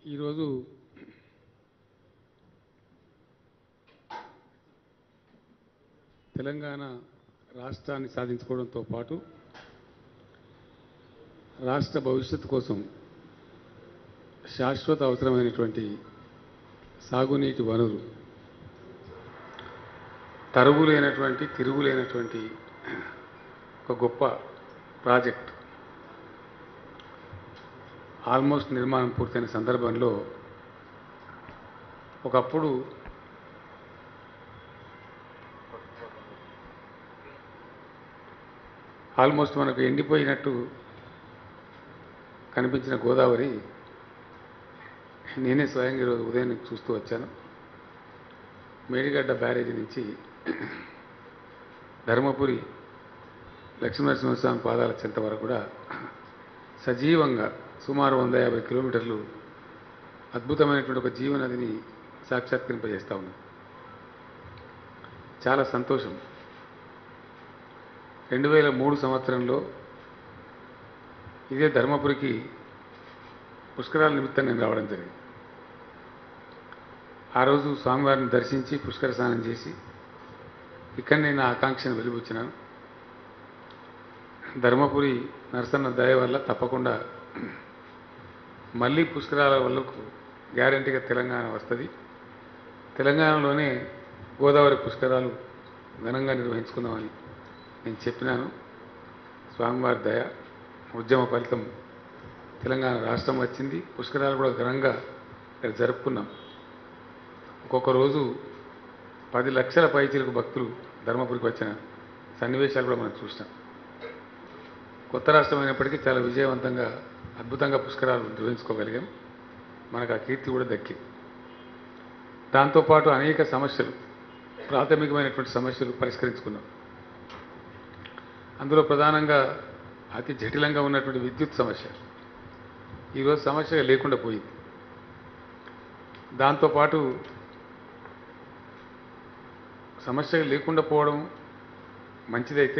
ఈరోజు తెలంగాణ రాష్ట్రాన్ని సాధించుకోవడంతో పాటు రాష్ట్ర భవిష్యత్తు కోసం శాశ్వత అవసరమైనటువంటి సాగునీటి వనరు తరుగులేనటువంటి తిరుగులేనటువంటి ఒక గొప్ప ప్రాజెక్ట్ ఆల్మోస్ట్ నిర్మాణం పూర్తయిన సందర్భంలో ఒకప్పుడు ఆల్మోస్ట్ మనకు ఎండిపోయినట్టు కనిపించిన గోదావరి నేనే స్వయంగా ఈరోజు ఉదయం నుంచి చూస్తూ వచ్చాను మేడిగడ్డ బ్యారేజీ నుంచి ధర్మపురి లక్ష్మీనరసింహస్వామి పాదాల చెంత వరకు కూడా సజీవంగా సుమారు వంద యాభై కిలోమీటర్లు అద్భుతమైనటువంటి ఒక జీవనదిని సాక్షాత్కరింపజేస్తా ఉన్నాం చాలా సంతోషం రెండు వేల మూడు సంవత్సరంలో ఇదే ధర్మపురికి పుష్కరాల నిమిత్తం నేను రావడం జరిగింది ఆ రోజు స్వామివారిని దర్శించి పుష్కర స్నానం చేసి ఇక్కడ నేను ఆ ఆకాంక్షను వెలిబుచ్చినాను ధర్మపురి నరసన్న దయ వల్ల తప్పకుండా మళ్ళీ పుష్కరాల వల్లకు గ్యారంటీగా తెలంగాణ వస్తుంది తెలంగాణలోనే గోదావరి పుష్కరాలు ఘనంగా నిర్వహించుకుందామని నేను చెప్పినాను స్వామివారి దయ ఉద్యమ ఫలితం తెలంగాణ రాష్ట్రం వచ్చింది పుష్కరాలు కూడా ఘనంగా ఇక్కడ జరుపుకున్నాం ఒక్కొక్క రోజు పది లక్షల పైచీలకు భక్తులు ధర్మపురికి వచ్చిన సన్నివేశాలు కూడా మనం చూసినాం కొత్త రాష్ట్రం అయినప్పటికీ చాలా విజయవంతంగా అద్భుతంగా పుష్కరాలు నిర్వహించుకోగలిగాం మనకు ఆ కీర్తి కూడా దక్కింది దాంతోపాటు అనేక సమస్యలు ప్రాథమికమైనటువంటి సమస్యలు పరిష్కరించుకున్నాం అందులో ప్రధానంగా అతి జటిలంగా ఉన్నటువంటి విద్యుత్ సమస్య ఈరోజు సమస్య లేకుండా పోయింది దాంతోపాటు సమస్య లేకుండా పోవడం మంచిదైతే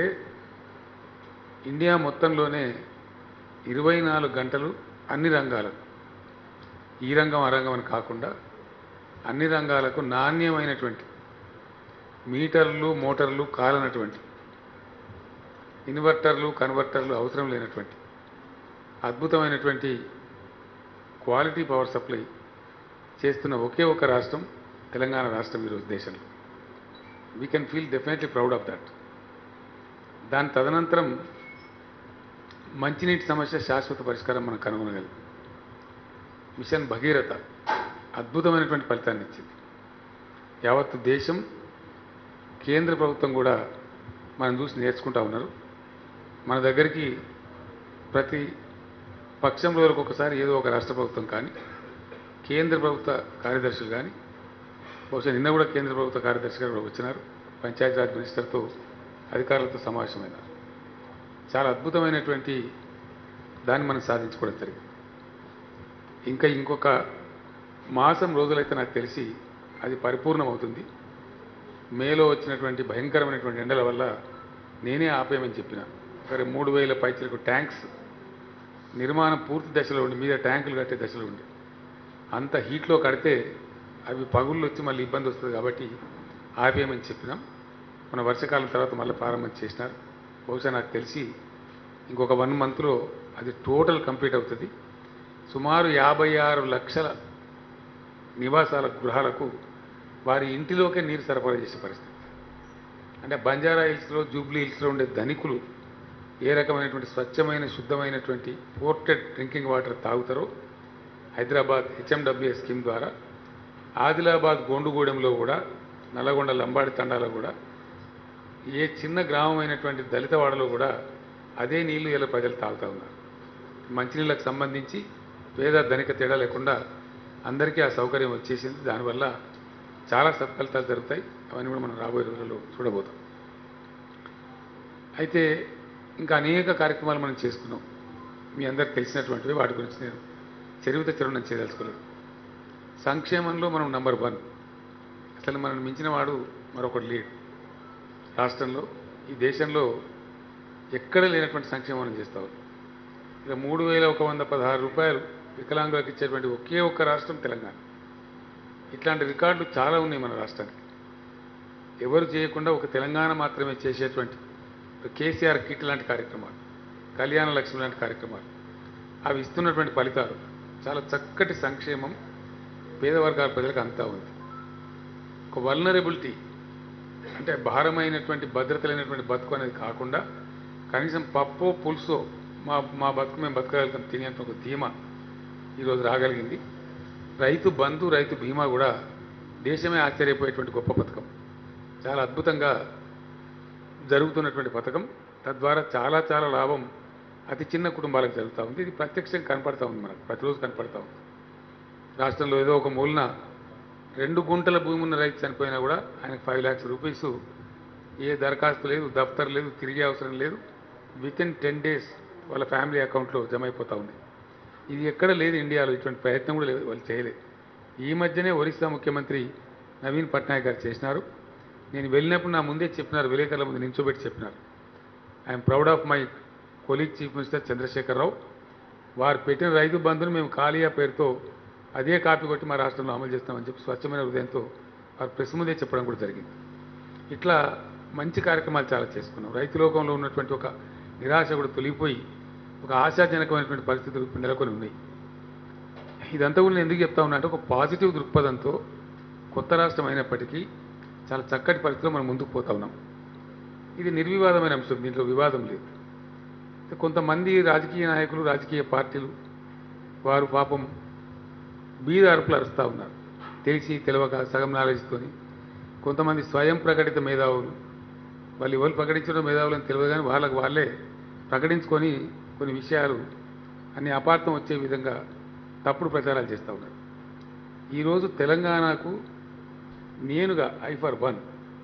ఇండియా మొత్తంలోనే ఇరవై నాలుగు గంటలు అన్ని రంగాలకు ఈ రంగం ఆ రంగం అని కాకుండా అన్ని రంగాలకు నాణ్యమైనటువంటి మీటర్లు మోటార్లు కాలనటువంటి ఇన్వర్టర్లు కన్వర్టర్లు అవసరం లేనటువంటి అద్భుతమైనటువంటి క్వాలిటీ పవర్ సప్లై చేస్తున్న ఒకే ఒక రాష్ట్రం తెలంగాణ రాష్ట్రం ఈరోజు దేశంలో we can feel definitely proud of that దాని తదనంతరం మంచినీటి సమస్య శాశ్వత పరిష్కారం మనం కనుగొనగలం మిషన్ భగీరథ అద్భుతమైనటువంటి ఫలితాన్ని ఇచ్చింది యావత్తు దేశం కేంద్ర ప్రభుత్వం కూడా మనం చూసి నేర్చుకుంటా ఉన్నారు మన దగ్గరికి ప్రతి పక్షం రోజులకు ఒకసారి ఏదో ఒక రాష్ట్ర ప్రభుత్వం కానీ కేంద్ర ప్రభుత్వ కార్యదర్శులు కానీ బహుశా నిన్న కూడా కేంద్ర ప్రభుత్వ కార్యదర్శి గారు కూడా వచ్చినారు పంచాయతీరాజ్ మినిస్టర్తో అధికారులతో సమావేశమైనారు చాలా అద్భుతమైనటువంటి దాన్ని మనం సాధించుకోవడం జరిగింది ఇంకా ఇంకొక మాసం రోజులైతే నాకు తెలిసి అది పరిపూర్ణమవుతుంది మేలో వచ్చినటువంటి భయంకరమైనటువంటి ఎండల వల్ల నేనే ఆపేయమని చెప్పిన సరే మూడు వేల పైచలకు ట్యాంక్స్ నిర్మాణం పూర్తి దశలో ఉండి మీద ట్యాంకులు కట్టే దశలో ఉండి అంత హీట్లో కడితే అవి పగుళ్ళు వచ్చి మళ్ళీ ఇబ్బంది వస్తుంది కాబట్టి ఆపేయమని చెప్పినాం మన వర్షాకాలం తర్వాత మళ్ళీ ప్రారంభం చేసినారు బహుశా నాకు తెలిసి ఇంకొక వన్ మంత్లో అది టోటల్ కంప్లీట్ అవుతుంది సుమారు యాభై ఆరు లక్షల నివాసాల గృహాలకు వారి ఇంటిలోకే నీరు సరఫరా చేసే పరిస్థితి అంటే బంజారా హిల్స్లో జూబ్లీ హిల్స్లో ఉండే ధనికులు ఏ రకమైనటువంటి స్వచ్ఛమైన శుద్ధమైనటువంటి పోర్టెడ్ డ్రింకింగ్ వాటర్ తాగుతారో హైదరాబాద్ హెచ్ఎండబ్ల్యూ స్కీమ్ ద్వారా ఆదిలాబాద్ గోండుగూడెంలో కూడా నల్లగొండ లంబాడి తండాలో కూడా ఏ చిన్న గ్రామం అయినటువంటి దళితవాడలో కూడా అదే నీళ్లు ఇలా ప్రజలు తాగుతూ ఉన్నారు మంచినీళ్ళకు సంబంధించి పేద ధనిక తేడా లేకుండా అందరికీ ఆ సౌకర్యం వచ్చేసింది దానివల్ల చాలా సత్ఫలితాలు జరుగుతాయి అవన్నీ కూడా మనం రాబోయే రోజుల్లో చూడబోతాం అయితే ఇంకా అనేక కార్యక్రమాలు మనం చేసుకున్నాం మీ అందరికి తెలిసినటువంటివి వాటి గురించి నేను చరివిత చరుణం చేయదలుచుకోలేదు సంక్షేమంలో మనం నంబర్ వన్ అసలు మనం మించిన వాడు మరొకటి లేడు రాష్ట్రంలో ఈ దేశంలో ఎక్కడ లేనటువంటి సంక్షేమం మనం చేస్తాం ఇక మూడు వేల ఒక వంద పదహారు రూపాయలు వికలాంగులకు ఇచ్చేటువంటి ఒకే ఒక్క రాష్ట్రం తెలంగాణ ఇట్లాంటి రికార్డులు చాలా ఉన్నాయి మన రాష్ట్రానికి ఎవరు చేయకుండా ఒక తెలంగాణ మాత్రమే చేసేటువంటి ఇప్పుడు కేసీఆర్ కిట్ లాంటి కార్యక్రమాలు కళ్యాణ లక్ష్మి లాంటి కార్యక్రమాలు అవి ఇస్తున్నటువంటి ఫలితాలు చాలా చక్కటి సంక్షేమం పేద వర్గాల ప్రజలకు అంతా ఉంది ఒక వల్నరబిలిటీ అంటే భారమైనటువంటి భద్రత లేనటువంటి బతుకు అనేది కాకుండా కనీసం పప్పో పులుసో మా మా బతుకు మేము బతకగలుగుతాం తినేంత ఒక ధీమా ఈరోజు రాగలిగింది రైతు బంధు రైతు బీమా కూడా దేశమే ఆశ్చర్యపోయేటువంటి గొప్ప పథకం చాలా అద్భుతంగా జరుగుతున్నటువంటి పథకం తద్వారా చాలా చాలా లాభం అతి చిన్న కుటుంబాలకు జరుగుతూ ఉంది ఇది ప్రత్యక్షంగా కనపడతా ఉంది మనకు ప్రతిరోజు కనపడతా ఉంది రాష్ట్రంలో ఏదో ఒక మూలన రెండు గుంటల భూమి ఉన్న రైతు చనిపోయినా కూడా ఆయనకు ఫైవ్ ల్యాక్స్ రూపీస్ ఏ దరఖాస్తు లేదు దఫ్తర్ లేదు తిరిగే అవసరం లేదు విత్ ఇన్ టెన్ డేస్ వాళ్ళ ఫ్యామిలీ అకౌంట్లో జమ అయిపోతూ ఉంది ఇది ఎక్కడ లేదు ఇండియాలో ఇటువంటి ప్రయత్నం కూడా లేదు వాళ్ళు చేయలేదు ఈ మధ్యనే ఒరిస్సా ముఖ్యమంత్రి నవీన్ పట్నాయక్ గారు చేసినారు నేను వెళ్ళినప్పుడు నా ముందే చెప్పినారు విలేకరుల ముందు నించోబెట్టి చెప్పినారు I'm proud of my colleague chief minister Chandrashekar Rao వారు పెట్టిన రైతు బంధును మేము కాలియా పేరుతో అదే కాపీ కొట్టి మా రాష్ట్రంలో అమలు చేస్తామని చెప్పి స్వచ్ఛమైన హృదయంతో వారు ప్రెస్ ముందే చెప్పడం కూడా జరిగింది ఇట్లా మంచి కార్యక్రమాలు చాలా చేసుకున్నాం రైతు లోకంలో ఉన్నటువంటి ఒక నిరాశ కూడా తొలిగిపోయి ఒక ఆశాజనకమైనటువంటి పరిస్థితులు ఇప్పుడు నెలకొని ఉన్నాయి ఇదంతా కూడా నేను ఎందుకు చెప్తా ఉన్నా అంటే ఒక పాజిటివ్ దృక్పథంతో కొత్త రాష్ట్రం అయినప్పటికీ చాలా చక్కటి పరిస్థితిలో మనం ముందుకు పోతా ఉన్నాం ఇది నిర్వివాదమైన అంశం దీంట్లో వివాదం లేదు కొంతమంది రాజకీయ నాయకులు రాజకీయ పార్టీలు వారు పాపం బీద అరుపులు అరుస్తూ ఉన్నారు తెలిసి తెలియక సగం నాలెడ్జ్తోని కొంతమంది స్వయం ప్రకటిత మేధావులు వాళ్ళు ఎవరు ప్రకటించడం మేధావులని తెలియదు కానీ వాళ్ళకు వాళ్ళే ప్రకటించుకొని కొన్ని విషయాలు అన్ని అపార్థం వచ్చే విధంగా తప్పుడు ప్రచారాలు చేస్తూ ఉన్నారు ఈరోజు తెలంగాణకు నేనుగా ఐ ఫర్ వన్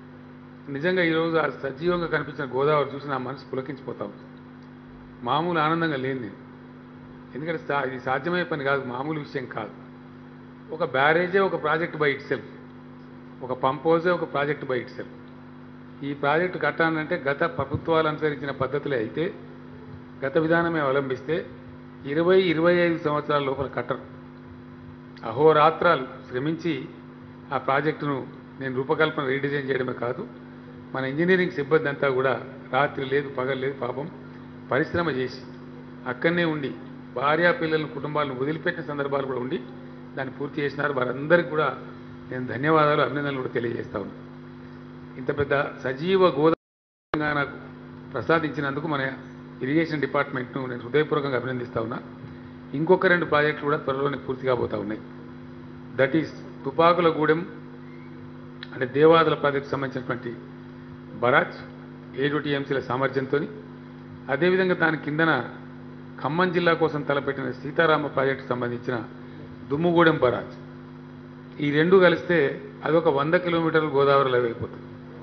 నిజంగా ఈరోజు ఆ సజీవంగా కనిపించిన గోదావరి చూసి నా మనసు పులకించిపోతా ఉంది మామూలు ఆనందంగా లేను నేను ఎందుకంటే సా- ఇది సాధ్యమయ్యే పని కాదు మామూలు విషయం కాదు ఒక బ్యారేజే ఒక ప్రాజెక్ట్ బై ఇట్ సెల్ఫ్ ఒక పంపోజే ఒక ప్రాజెక్ట్ బై ఇట్ సెల్ఫ్ ఈ ప్రాజెక్టు కట్టాలంటే గత ప్రభుత్వాలు అనుసరించిన పద్ధతులే అయితే గత విధానమే అవలంబిస్తే ఇరవై ఇరవై ఐదు సంవత్సరాల లోపల కట్టరు అహోరాత్రాలు శ్రమించి ఆ ప్రాజెక్టును నేను రూపకల్పన రీడిజైన్ చేయడమే కాదు మన ఇంజనీరింగ్ సిబ్బంది అంతా కూడా రాత్రి లేదు పగలు లేదు పాపం పరిశ్రమ చేసి అక్కడనే ఉండి భార్యా పిల్లలను కుటుంబాలను వదిలిపెట్టిన సందర్భాలు కూడా ఉండి దాన్ని పూర్తి చేసినారు వారందరికీ కూడా నేను ధన్యవాదాలు అభినందనలు కూడా తెలియజేస్తా ఉన్నాను ఇంత పెద్ద సజీవ గోదావరి తెలంగాణకు ప్రసాదించినందుకు మన ఇరిగేషన్ డిపార్ట్మెంట్ను నేను హృదయపూర్వకంగా అభినందిస్తా ఉన్నా ఇంకొక రెండు ప్రాజెక్టులు కూడా త్వరలోనే పూర్తి కాబోతా ఉన్నాయి దట్ ఈస్ తుపాకులగూడెం అంటే దేవాదుల ప్రాజెక్టు సంబంధించినటువంటి బరాజ్ ఏడు టీఎంసీల సామర్థ్యంతో అదేవిధంగా దాని కిందన ఖమ్మం జిల్లా కోసం తలపెట్టిన సీతారామ ప్రాజెక్టు సంబంధించిన దుమ్ముగూడెం బరాజ్ ఈ రెండు కలిస్తే అదొక వంద కిలోమీటర్లు గోదావరిలో అయిపోతుంది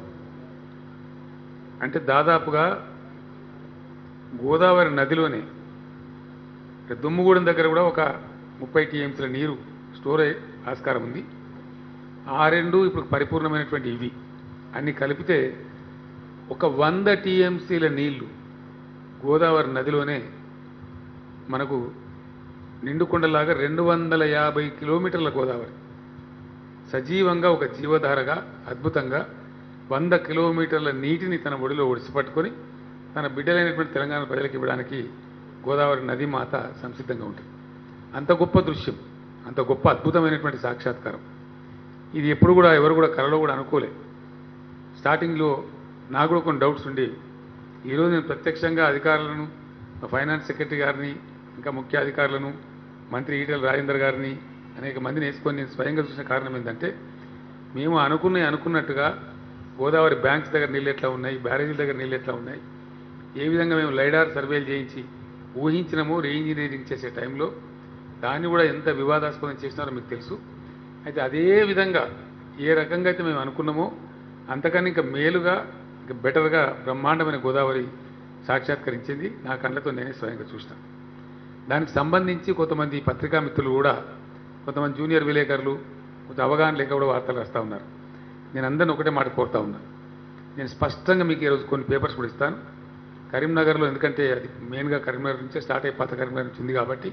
అంటే దాదాపుగా గోదావరి నదిలోనే దుమ్ముగూడెం దగ్గర కూడా ఒక ముప్పై టీఎంసీల నీరు స్టోర్ అయ్యే ఆస్కారం ఉంది ఆ రెండు ఇప్పుడు పరిపూర్ణమైనటువంటి ఇవి అన్ని కలిపితే ఒక వంద టీఎంసీల నీళ్లు గోదావరి నదిలోనే మనకు నిండుకొండలాగా రెండు వందల యాభై కిలోమీటర్ల గోదావరి సజీవంగా ఒక జీవధారగా అద్భుతంగా వంద కిలోమీటర్ల నీటిని తన ఒడిలో ఒడిసిపట్టుకొని తన బిడ్డలైనటువంటి తెలంగాణ ప్రజలకు ఇవ్వడానికి గోదావరి నది మాత సంసిద్ధంగా ఉంటుంది అంత గొప్ప దృశ్యం అంత గొప్ప అద్భుతమైనటువంటి సాక్షాత్కారం ఇది ఎప్పుడు కూడా ఎవరు కూడా కలలో కూడా అనుకోలే స్టార్టింగ్లో నాకు కూడా కొన్ని డౌట్స్ ఉండేవి ఈరోజు నేను ప్రత్యక్షంగా అధికారులను మా ఫైనాన్స్ సెక్రటరీ గారిని ఇంకా ముఖ్య అధికారులను మంత్రి ఈటెల రాజేందర్ గారిని అనేక మందిని వేసుకొని నేను స్వయంగా చూసిన కారణం ఏంటంటే మేము అనుకున్న అనుకున్నట్టుగా గోదావరి బ్యాంక్స్ దగ్గర నీళ్ళు ఎట్లా ఉన్నాయి బ్యారేజీల దగ్గర నీళ్ళు ఎట్లా ఉన్నాయి ఏ విధంగా మేము లైడార్ సర్వేలు చేయించి ఊహించినమో రీఇంజనీరింగ్ చేసే టైంలో దాన్ని కూడా ఎంత వివాదాస్పదం చేసినారో మీకు తెలుసు అయితే అదే విధంగా ఏ రకంగా అయితే మేము అనుకున్నామో అంతకన్నా ఇంకా మేలుగా ఇంకా బెటర్గా బ్రహ్మాండమైన గోదావరి సాక్షాత్కరించింది నా కళ్ళతో నేనే స్వయంగా చూసినాను దానికి సంబంధించి కొంతమంది పత్రికా మిత్రులు కూడా కొంతమంది జూనియర్ విలేకరులు కొంచెం అవగాహన లేక కూడా వార్తలు రాస్తూ ఉన్నారు నేను అందరిని ఒకటే మాట కోరుతా ఉన్నా నేను స్పష్టంగా మీకు ఈరోజు కొన్ని పేపర్స్ కూడా ఇస్తాను కరీంనగర్లో ఎందుకంటే అది మెయిన్గా కరీంనగర్ నుంచే స్టార్ట్ అయ్యి పాత కరీంనగర్ నుంచి ఉంది కాబట్టి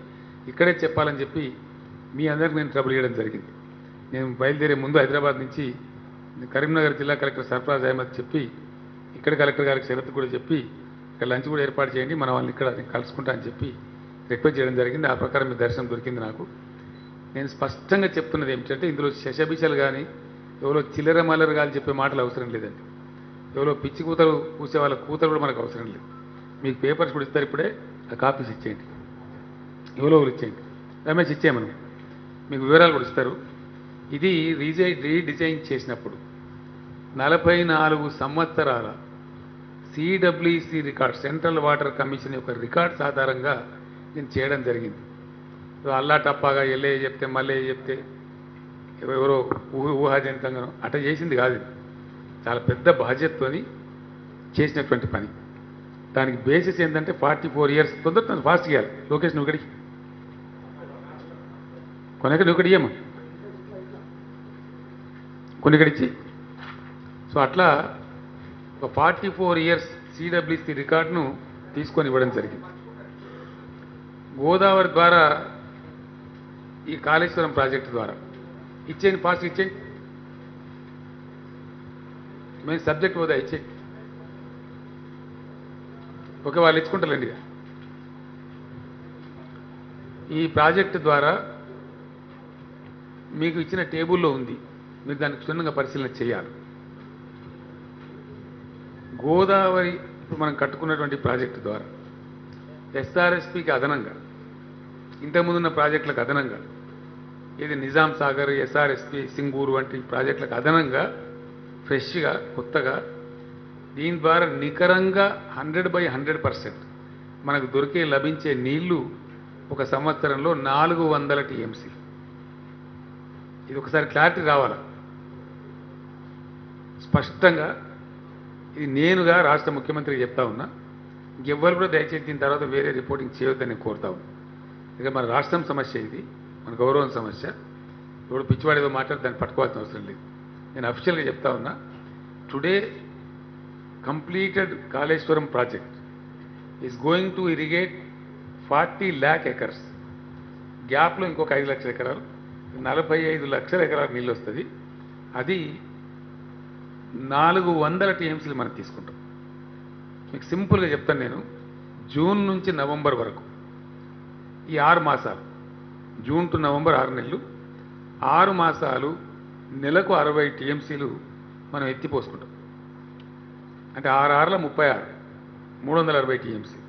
ఇక్కడే చెప్పాలని చెప్పి మీ అందరికి నేను ట్రబుల్ ఇవ్వడం జరిగింది నేను బయలుదేరే ముందు హైదరాబాద్ నుంచి కరీంనగర్ జిల్లా కలెక్టర్ సర్ఫరాజ్ అహ్మద్ చెప్పి ఇక్కడ కలెక్టర్ గారికి షరత్ కూడా చెప్పి ఇక్కడ లంచ్ కూడా ఏర్పాటు చేయండి మనం వాళ్ళని ఇక్కడ నేను కలుసుకుంటా అని చెప్పి రిక్వెస్ట్ చేయడం జరిగింది ఆ ప్రకారం మీ దర్శనం దొరికింది నాకు నేను స్పష్టంగా చెప్తున్నది ఏమిటంటే ఇందులో శశబిషలు కానీ ఎవరో చిల్లర మల్లర కానీ చెప్పే మాటలు అవసరం లేదండి ఎవరో పిచ్చి కూతలు కూసే వాళ్ళ కూతలు కూడా మనకు అవసరం లేదు మీకు పేపర్స్ కూడా ఇస్తారు ఇప్పుడే ఆ కాపీస్ ఇచ్చేయండి ఎవరో ఒకరు ఇచ్చేయండి రమేష్ ఇచ్చేయమను మీకు వివరాలు కూడా ఇస్తారు ఇది రీజై రీడిజైన్ చేసినప్పుడు నలభై నాలుగు సంవత్సరాల CWC record central water commission యొక్క రికార్డ్స్ ఆధారంగా నేను చేయడం జరిగింది సో అల్లా టప్పాగా ఎల్లే చెప్తే మళ్ళీ చెప్తే ఎవరో ఊహ ఊహాజనితంగానో అట్లా చేసింది కాదు ఇది. చాలా పెద్ద బాధ్యతతోని చేసినటువంటి పని దానికి బేసిస్ ఏంటంటే ఫార్టీ ఫోర్ ఇయర్స్ తొందర తను ఫాస్ట్ చేయాలి లోకేష్ నువ్వు ఇక్కడికి కొనక నువ్వు ఇక్కడ ఇయ్యమ్మా కొన్ని ఇక్కడ ఇచ్చి సో అట్లా ఒక ఫార్టీ ఫోర్ ఇయర్స్ సిడబ్ల్యూసి రికార్డును తీసుకొని ఇవ్వడం జరిగింది గోదావరి ద్వారా ఈ కాళేశ్వరం ప్రాజెక్టు ద్వారా ఇచ్చేయండి ఫాస్ట్ ఇచ్చేయండి మేము సబ్జెక్ట్ పోదా ఇచ్చేయండి ఓకే వాళ్ళు ఇచ్చుకుంటారండి ఇక. ఈ ప్రాజెక్టు ద్వారా మీకు ఇచ్చిన టేబుల్లో ఉంది మీరు దాన్ని క్షుణ్ణంగా పరిశీలన చేయాలి గోదావరి ఇప్పుడు మనం కట్టుకున్నటువంటి ప్రాజెక్టు ద్వారా ఎస్ఆర్ఎస్పికి అదనంగా ఇంతకుముందున్న ప్రాజెక్టులకు అదనంగా ఇది నిజాం సాగర్ ఎస్ఆర్ఎస్పి సింగూరు వంటి ప్రాజెక్టులకు అదనంగా ఫ్రెష్గా కొత్తగా దీని ద్వారా నికరంగా హండ్రెడ్ బై హండ్రెడ్ పర్సెంట్ మనకు దొరికే లభించే నీళ్లు ఒక సంవత్సరంలో నాలుగు వందల టీఎంసీ ఇది ఒకసారి క్లారిటీ రావాలా స్పష్టంగా ఇది నేనుగా రాష్ట్ర ముఖ్యమంత్రికి చెప్తా ఉన్నా ఇంకెవ్వరు కూడా దయచేసి దీని తర్వాత వేరే రిపోర్టింగ్ చేయొద్దని నేను కోరుతా ఉన్నా ఇక మన రాష్ట్రం సమస్య ఇది మన గౌరవం సమస్య ఇప్పుడు పిచ్చివాడు ఏదో మాట్లాడి దాన్ని పట్టుకోవాల్సిన అవసరం లేదు నేను అఫీషియల్గా చెప్తా ఉన్నా today completed Kaleshwaram project is going to irrigate forty lakh acres గ్యాప్లో ఇంకొక ఐదు లక్షల ఎకరాలు నలభై ఐదు లక్షల ఎకరాలు నీళ్ళు వస్తుంది అది నాలుగు వందల టీఎంసీలు మనం తీసుకుంటాం మీకు సింపుల్గా చెప్తాను నేను జూన్ నుంచి నవంబర్ వరకు ఈ ఆరు మాసాలు జూన్ టు నవంబర్ ఆరు నెలలు ఆరు మాసాలు నెలకు అరవై టీఎంసీలు మనం ఎత్తిపోసుకుంటాం అంటే ఆరు ఆరుల ముప్పై ఆరు మూడు వందల అరవై టీఎంసీ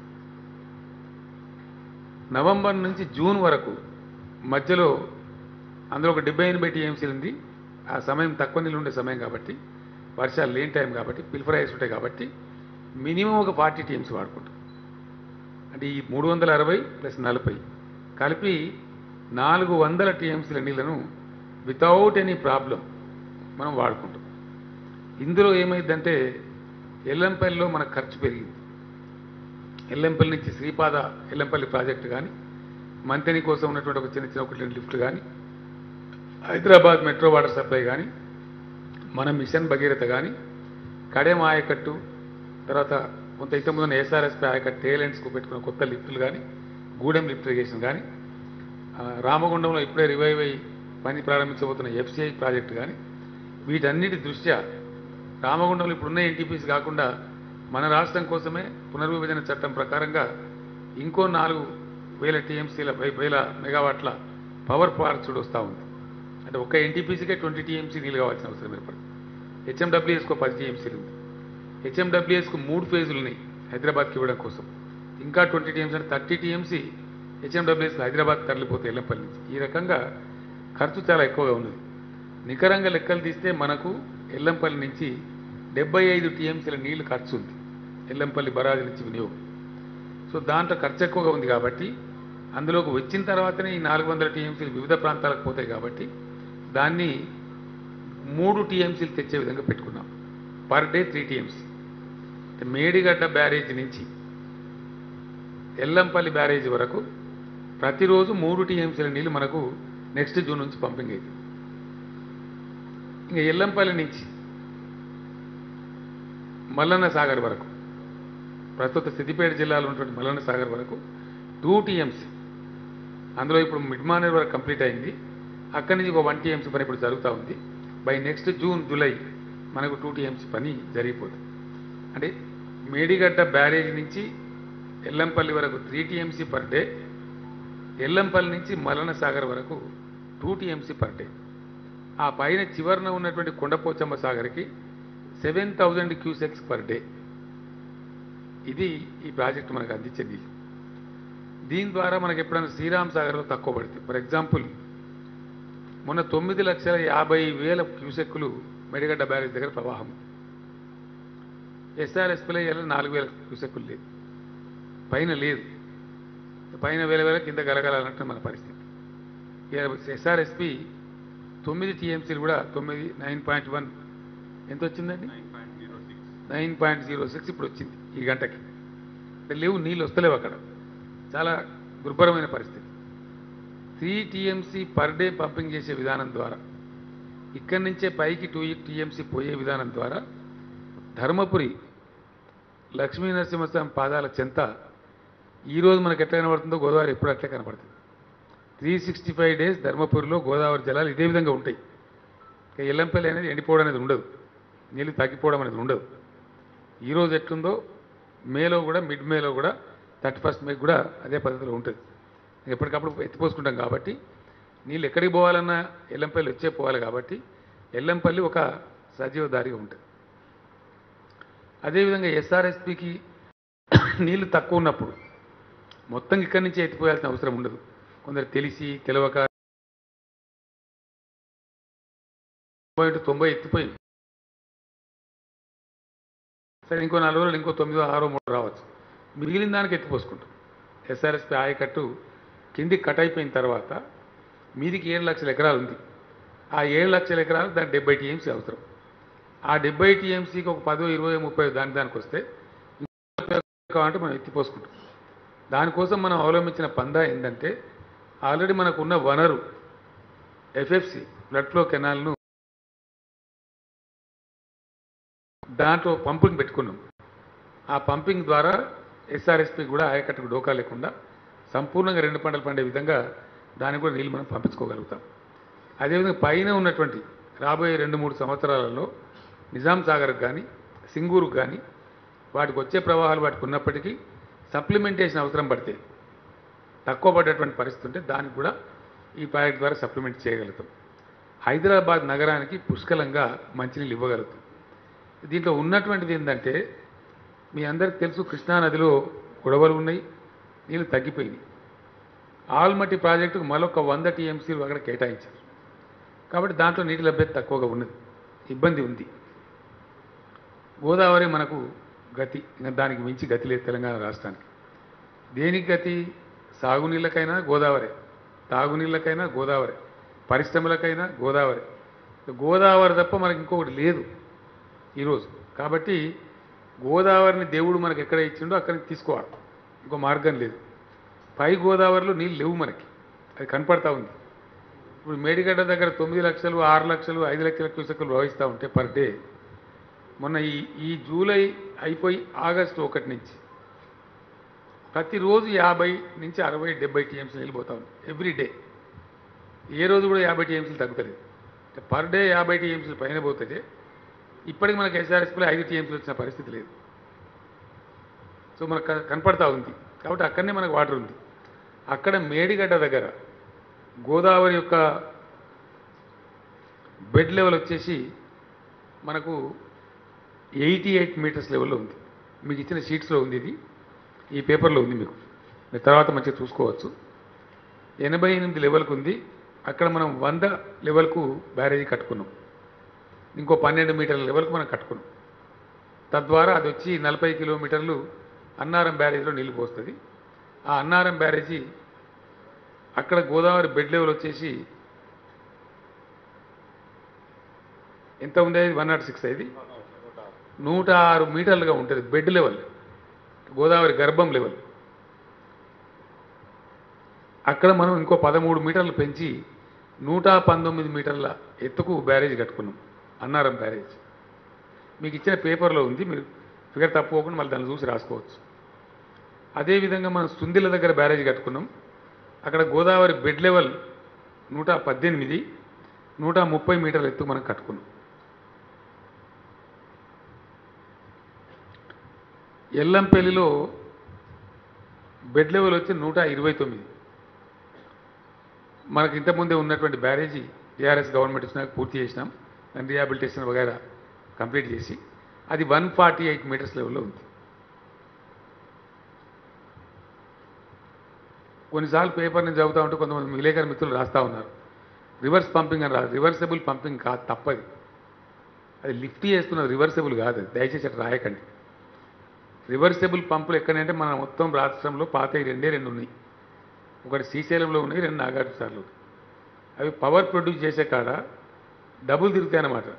నవంబర్ నుంచి జూన్ వరకు మధ్యలో అందులో ఒక డెబ్బై ఎనభై టీఎంసీలు ఉంది ఆ సమయం తక్కువ నీళ్ళు ఉండే సమయం కాబట్టి వర్షాలు లేని టైం కాబట్టి పిల్ఫరైస్ ఉంటాయి కాబట్టి మినిమం ఒక ఫార్టీ టీఎంసీ వాడుకుంటాం అంటే ఈ మూడు వందల అరవై ప్లస్ నలభై కలిపి నాలుగు వందల టీఎంసీల నీళ్లను వితౌట్ ఎనీ ప్రాబ్లం మనం వాడుకుంటాం ఇందులో ఏమైందంటే ఎల్లంపల్లిలో మన ఖర్చు పెరిగింది ఎల్లంపల్లి నుంచి శ్రీపాద ఎల్లంపల్లి ప్రాజెక్టు కానీ మంతెని కోసం ఉన్నటువంటి ఒక చిన్న చిన్న ఒకటి రెండు లిఫ్ట్లు కానీ హైదరాబాద్ మెట్రో వాటర్ సప్లై కానీ మన మిషన్ భగీరథ కానీ కడెం ఆయకట్టు తర్వాత కొంత ఇంతకుముందు ఎస్ఆర్ఎస్పీ ఆయకట్టు టేలెంట్స్కు పెట్టుకున్న కొత్త లిఫ్టులు కానీ గూడెం లిఫ్ట్ ఇరిగేషన్ కానీ ఆ, రామగుండంలో ఇప్పుడే రివైవ్ అయ్యి పని ప్రారంభించబోతున్న ఎఫ్సిఐ ప్రాజెక్టు కానీ వీటన్నిటి దృష్ట్యా రామగుండంలో ఇప్పుడున్న ఎన్టీపీస్ కాకుండా మన రాష్ట్రం కోసమే పునర్విభజన చట్టం ప్రకారంగా ఇంకో నాలుగు వేల టీఎంసీల వేల మెగావాట్ల పవర్ పార్క్ చూడు వస్తూ ఉంది అంటే ఒక్క ఎన్టీపీసీకే ట్వంటీ టీఎంసీ నీళ్ళు కావాల్సిన అవసరం ఏర్పడింది హెచ్ఎండబ్ల్యూఎస్కు పది టీఎంసీలు ఉంది హెచ్ఎండబ్ల్యూఎస్కు మూడు ఫేజులు ఉన్నాయి హైదరాబాద్కి ఇవ్వడం కోసం ఇంకా ట్వంటీ టీఎంసీ అంటే థర్టీ టీఎంసీ హెచ్ఎండబ్ల్యూఎస్ హైదరాబాద్ తరలిపోతాయి ఎల్లంపల్లి నుంచి ఈ రకంగా ఖర్చు చాలా ఎక్కువగా ఉన్నది నికరంగా లెక్కలు తీస్తే మనకు ఎల్లంపల్లి నుంచి డెబ్బై ఐదు టీఎంసీల నీళ్లు ఖర్చు ఉంది ఎల్లంపల్లి బరాజు నుంచి వినియోగం సో దాంట్లో ఖర్చు ఎక్కువగా ఉంది కాబట్టి అందులోకి వచ్చిన తర్వాతనే ఈ నాలుగు వందల టీఎంసీలు వివిధ ప్రాంతాలకు పోతాయి కాబట్టి దాన్ని మూడు టీఎంసీలు తెచ్చే విధంగా పెట్టుకున్నాం per day three TMC Medigadda barrage నుంచి ఎల్లంపల్లి బ్యారేజ్ వరకు ప్రతిరోజు మూడు టీఎంసీల నీళ్లు మనకు నెక్స్ట్ జూన్ నుంచి పంపింగ్ అవుతుంది ఇంకా ఎల్లంపల్లి నుంచి మల్లన్న సాగర్ వరకు ప్రస్తుత సిద్దిపేట జిల్లాలో ఉన్నటువంటి మల్లన్న సాగర్ వరకు టూ టీఎంసీ అందులో ఇప్పుడు మిడ్ మానేర్ వరకు కంప్లీట్ అయింది అక్కడి నుంచి ఒక వన్ టీఎంసీ పని ఇప్పుడు జరుగుతూ ఉంది బై నెక్స్ట్ జూన్ జూలై మనకు టూ టీఎంసీ పని జరిగిపోతుంది అంటే మేడిగడ్డ బ్యారేజ్ నుంచి ఎల్లంపల్లి వరకు three TMC per day Yellampalli నుంచి మలన సాగర్ వరకు టూ టీఎంసీ పర్ డే ఆ పైన చివరన ఉన్నటువంటి కొండపోచమ్మ సాగర్కి seven thousand cusecs per day ఇది ఈ ప్రాజెక్ట్ మనకు అందించే నీళ్ళు దీని ద్వారా మనకి ఎప్పుడైనా శ్రీరామ్ సాగర్లో తక్కువ పడుతుంది ఫర్ ఎగ్జాంపుల్ మొన్న తొమ్మిది లక్షల యాభై వేల క్యూసెక్కులు మెడిగడ్డ బ్యారేజ్ దగ్గర ప్రవాహం ఎస్ఆర్ఎస్పీలో ఇలా నాలుగు వేల క్యూసెక్కులు లేదు పైన లేదు పైన వేల వేల కింద గలగలాలంటే మన పరిస్థితి ఎస్ఆర్ఎస్పి తొమ్మిది టీఎంసీలు కూడా తొమ్మిది నైన్ పాయింట్ వన్ ఎంత వచ్చిందండి నైన్ పాయింట్ జీరో సిక్స్ ఇప్పుడు వచ్చింది ఈ గంటకి అంటే లేవు నీళ్ళు వస్తలేవు అక్కడ చాలా దుర్భరమైన పరిస్థితి three TMC per day pumping చేసే విధానం ద్వారా ఇక్కడి నుంచే పైకి టూ టీఎంసీ పోయే విధానం ద్వారా ధర్మపురి లక్ష్మీ నరసింహస్వామి పాదాల చెంత ఈరోజు మనకు ఎట్లా కనబడుతుందో గోదావరి ఎప్పుడు అట్లే కనబడుతుంది త్రీ సిక్స్టీ ఫైవ్ డేస్ ధర్మపురిలో గోదావరి జలాలు ఇదే విధంగా ఉంటాయి ఇక ఎల్లంపల్లి అనేది ఎండిపోవడం అనేది ఉండదు నీళ్ళు తగ్గిపోవడం అనేది ఉండదు ఈరోజు ఎట్లుందో మేలో కూడా మిడ్ మేలో కూడా థర్టీ ఫస్ట్ మే కూడా అదే పద్ధతిలో ఉంటుంది ఎప్పటికప్పుడు ఎత్తిపోసుకుంటాం కాబట్టి నీళ్ళు ఎక్కడికి పోవాలన్నా ఎల్లంపల్లి వచ్చే పోవాలి కాబట్టి ఎల్లంపల్లి ఒక సజీవ దారిగా ఉంటుంది అదేవిధంగా ఎస్ఆర్ఎస్పికి నీళ్లు తక్కువ ఉన్నప్పుడు మొత్తం ఇక్కడి నుంచి ఎత్తిపోయాల్సిన అవసరం ఉండదు కొందరు తెలిసి తెలియక పాయింట్ తొంభై ఎత్తిపోయింది సరే ఇంకో నాలుగు రోజులు ఇంకో తొమ్మిదో ఆరో మూడు రావచ్చు మిగిలిన దానికి ఎత్తిపోసుకుంటాం ఎస్ఆర్ఎస్పి ఆయకట్టు కింది కట్ అయిపోయిన తర్వాత మీదికి ఏడు లక్షల ఎకరాలు ఉంది ఆ ఏడు లక్షల ఎకరాలు దానికి డెబ్బై టీఎంసీ అవసరం ఆ డెబ్బై టీఎంసీకి ఒక పదో ఇరవై ముప్పై దాని దానికి వస్తే కావాలంటే మనం ఎత్తిపోసుకుంటాం దానికోసం మనం అవలంబించిన పందా ఏంటంటే ఆల్రెడీ మనకు ఉన్న వనరు ఎఫ్ఎఫ్సి బ్లడ్ ఫ్లో కెనాల్ను దాంట్లో పంపింగ్ పెట్టుకున్నాం ఆ పంపింగ్ ద్వారా ఎస్ఆర్ఎస్పి కూడా ఆయకట్టుకు డోకా లేకుండా సంపూర్ణంగా రెండు పంటలు పండే విధంగా దానికి కూడా నీళ్ళు మనం పంపించుకోగలుగుతాం అదేవిధంగా పైన ఉన్నటువంటి రాబోయే రెండు మూడు సంవత్సరాలలో నిజాం సాగర్కి కానీ సింగూరుకు కానీ వాటికి వచ్చే ప్రవాహాలు వాటికి ఉన్నప్పటికీ సప్లిమెంటేషన్ అవసరం పడితే తక్కువ పడ్డటువంటి పరిస్థితి ఉంటే దానికి కూడా ఈ ప్రాజెక్ట్ ద్వారా సప్లిమెంట్ చేయగలుగుతాం హైదరాబాద్ నగరానికి పుష్కలంగా మంచినీళ్ళు ఇవ్వగలుగుతాం దీంట్లో ఉన్నటువంటిది ఏంటంటే మీ అందరికి తెలుసు కృష్ణానదిలో గొడవలు ఉన్నాయి నీళ్ళు తగ్గిపోయినాయి ఆల్మట్టి ప్రాజెక్టుకు మరొక వంద టీఎంసీలు అక్కడ కేటాయించారు కాబట్టి దాంట్లో నీటి లభ్యత తక్కువగా ఉన్నది ఇబ్బంది ఉంది గోదావరి మనకు గతి ఇంకా దానికి మించి గతి లేదు తెలంగాణ రాష్ట్రానికి దేనికి గతి సాగునీళ్ళకైనా గోదావరి తాగునీళ్ళకైనా గోదావరి పరిశ్రమలకైనా గోదావరి గోదావరి తప్ప మనకి ఇంకొకటి లేదు ఈరోజు కాబట్టి గోదావరిని దేవుడు మనకి ఎక్కడ ఇచ్చిండో అక్కడికి తీసుకోవాలి ఇంకో మార్గం లేదు పై గోదావరిలో నీళ్ళు లేవు మనకి అది కనపడతా ఉంది ఇప్పుడు మేడిగడ్డ దగ్గర తొమ్మిది లక్షలు ఆరు లక్షలు ఐదు లక్షల క్యూసెక్కులు ప్రవహిస్తూ ఉంటే పర్ డే మొన్న ఈ ఈ జూలై అయిపోయి ఆగస్టు ఒకటి నుంచి ప్రతిరోజు యాభై నుంచి అరవై డెబ్బై టీఎంసీలు వెళ్ళిపోతా ఉంది ఎవ్రీ డే ఏ రోజు కూడా యాభై టీఎంసీలు తగ్గుతలేదు పర్ డే యాభై టీఎంసీలు పైన పోతుంటే ఇప్పటికి మనకి ఎస్ఆర్ఎస్పీలో ఐదు టీఎంసీలు వచ్చిన పరిస్థితి లేదు సో మనకు క- కనపడతా ఉంది కాబట్టి అక్కడనే మనకు వాటర్ ఉంది అక్కడ మేడిగడ్డ దగ్గర గోదావరి యొక్క బెడ్ లెవెల్ వచ్చేసి మనకు ఎయిటీ ఎయిట్ మీటర్స్ లెవెల్లో ఉంది మీకు ఇచ్చిన షీట్స్లో ఉంది ఇది ఈ పేపర్లో ఉంది మీకు మీరు తర్వాత మంచిగా చూసుకోవచ్చు ఎనభై ఎనిమిది లెవెల్కు ఉంది అక్కడ మనం వంద లెవెల్కు బ్యారేజీ కట్టుకున్నాం ఇంకో పన్నెండు మీటర్ల లెవెల్కు మనం కట్టుకున్నాం తద్వారా అది వచ్చి నలభై కిలోమీటర్లు అన్నారం బ్యారేజీలో నీళ్లు పోస్తుంది ఆ అన్నారం బ్యారేజీ అక్కడ గోదావరి బెడ్ లెవెల్ వచ్చేసి ఎంత ఉంది వన్ నాట్ సిక్స్ ఇది నూట ఆరు మీటర్లుగా ఉంటుంది బెడ్ లెవెల్ గోదావరి గర్భం లెవెల్ అక్కడ మనం ఇంకో పదమూడు మీటర్లు పెంచి నూట పంతొమ్మిది మీటర్ల ఎత్తుకు బ్యారేజ్ కట్టుకున్నాం అన్నారం బ్యారేజ్ మీకు ఇచ్చిన పేపర్లో ఉంది మీరు ఫిగర్ తప్పుకోకుండా మళ్ళీ దాన్ని చూసి రాసుకోవచ్చు అదేవిధంగా మనం సుందిల దగ్గర బ్యారేజ్ కట్టుకున్నాం అక్కడ గోదావరి బెడ్ లెవెల్ నూట పద్దెనిమిది నూట ముప్పై మీటర్ల ఎత్తు మనం కట్టుకున్నాం ఎల్లంపల్లిలో బెడ్ లెవెల్ వచ్చి నూట ఇరవై తొమ్మిది మనకి ఇంతకుముందే ఉన్నటువంటి బ్యారేజీ టీఆర్ఎస్ గవర్నమెంట్ వచ్చినాక పూర్తి చేసినాం దాని రిహాబిలిటేషన్ వగైరా కంప్లీట్ చేసి అది వన్ ఫార్టీ ఎయిట్ మీటర్స్ లెవెల్లో ఉంది కొన్నిసార్లు పేపర్ నేను చదువుతా ఉంటే కొంతమంది విలేకరు మిత్రులు రాస్తా ఉన్నారు రివర్స్ పంపింగ్ అని రాదు రివర్సబుల్ పంపింగ్ కాదు తప్పది అది లిఫ్ట్ చేస్తున్నది రివర్సబుల్ కాదు అది దయచేసి అట్లా రాయకండి రివర్సబుల్ పంపులు ఎక్కడంటే మన మొత్తం రాష్ట్రంలో పాతవి రెండే రెండు ఉన్నాయి ఒకటి శ్రీశైలంలో ఉన్నాయి రెండు నాగార్జున సార్లు అవి పవర్ ప్రొడ్యూస్ చేసే కాడ డబుల్ తిరుగుతాయి అన్నమాట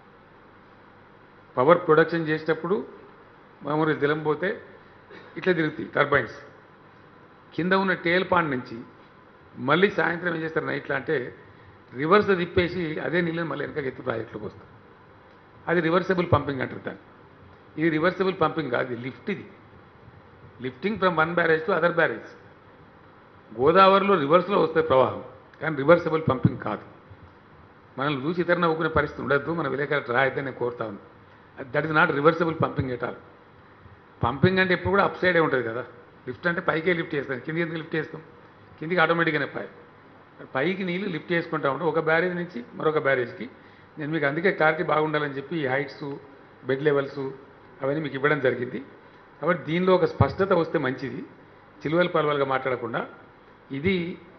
పవర్ ప్రొడక్షన్ చేసేటప్పుడు మామూలు దిలం పోతే ఇట్లా తిరుగుతాయి టర్బైన్స్ కింద ఉన్న టేల్ పాండ్ నుంచి మళ్ళీ సాయంత్రం ఏం చేస్తారు నైట్లో అంటే రివర్స్ తిప్పేసి అదే నీళ్ళని మళ్ళీ వెనక ఎత్తి ప్రాజెక్టులోకి వస్తారు అది రివర్సబుల్ పంపింగ్ అంటారు దాన్ని ఇది రివర్సబుల్ పంపింగ్ కాదు ఇది లిఫ్ట్ ఇది lifting from one barrage to other barrage గోదావరిలో రివర్స్లో వస్తే ప్రవాహం కానీ రివర్సబుల్ పంపింగ్ కాదు మనల్ని చూసి ఇతర నవ్వుకునే పరిస్థితి ఉండద్దు మన విలేకరు రాయితే నేను కోరుతా ఉన్నాను that is not reversible pumping at all pumping అంటే ఎప్పుడు కూడా అప్ సైడే ఉంటుంది కదా లిఫ్ట్ అంటే పైకే లిఫ్ట్ చేస్తాం కిందికి ఎందుకు లిఫ్ట్ చేస్తాం కిందికి ఆటోమేటిక్గానే పై పైకి నీళ్ళు లిఫ్ట్ చేసుకుంటా ఉంటాం ఒక బ్యారేజ్ నుంచి మరొక బ్యారేజ్కి నేను మీకు అందుకే క్లారిటీ బాగుండాలని చెప్పి ఈ హైట్స్ బెడ్ లెవెల్స్ అవన్నీ మీకు ఇవ్వడం జరిగింది కాబట్టి దీనిలో ఒక స్పష్టత వస్తే మంచిది చిలువల పలువలుగా మాట్లాడకుండా ఇది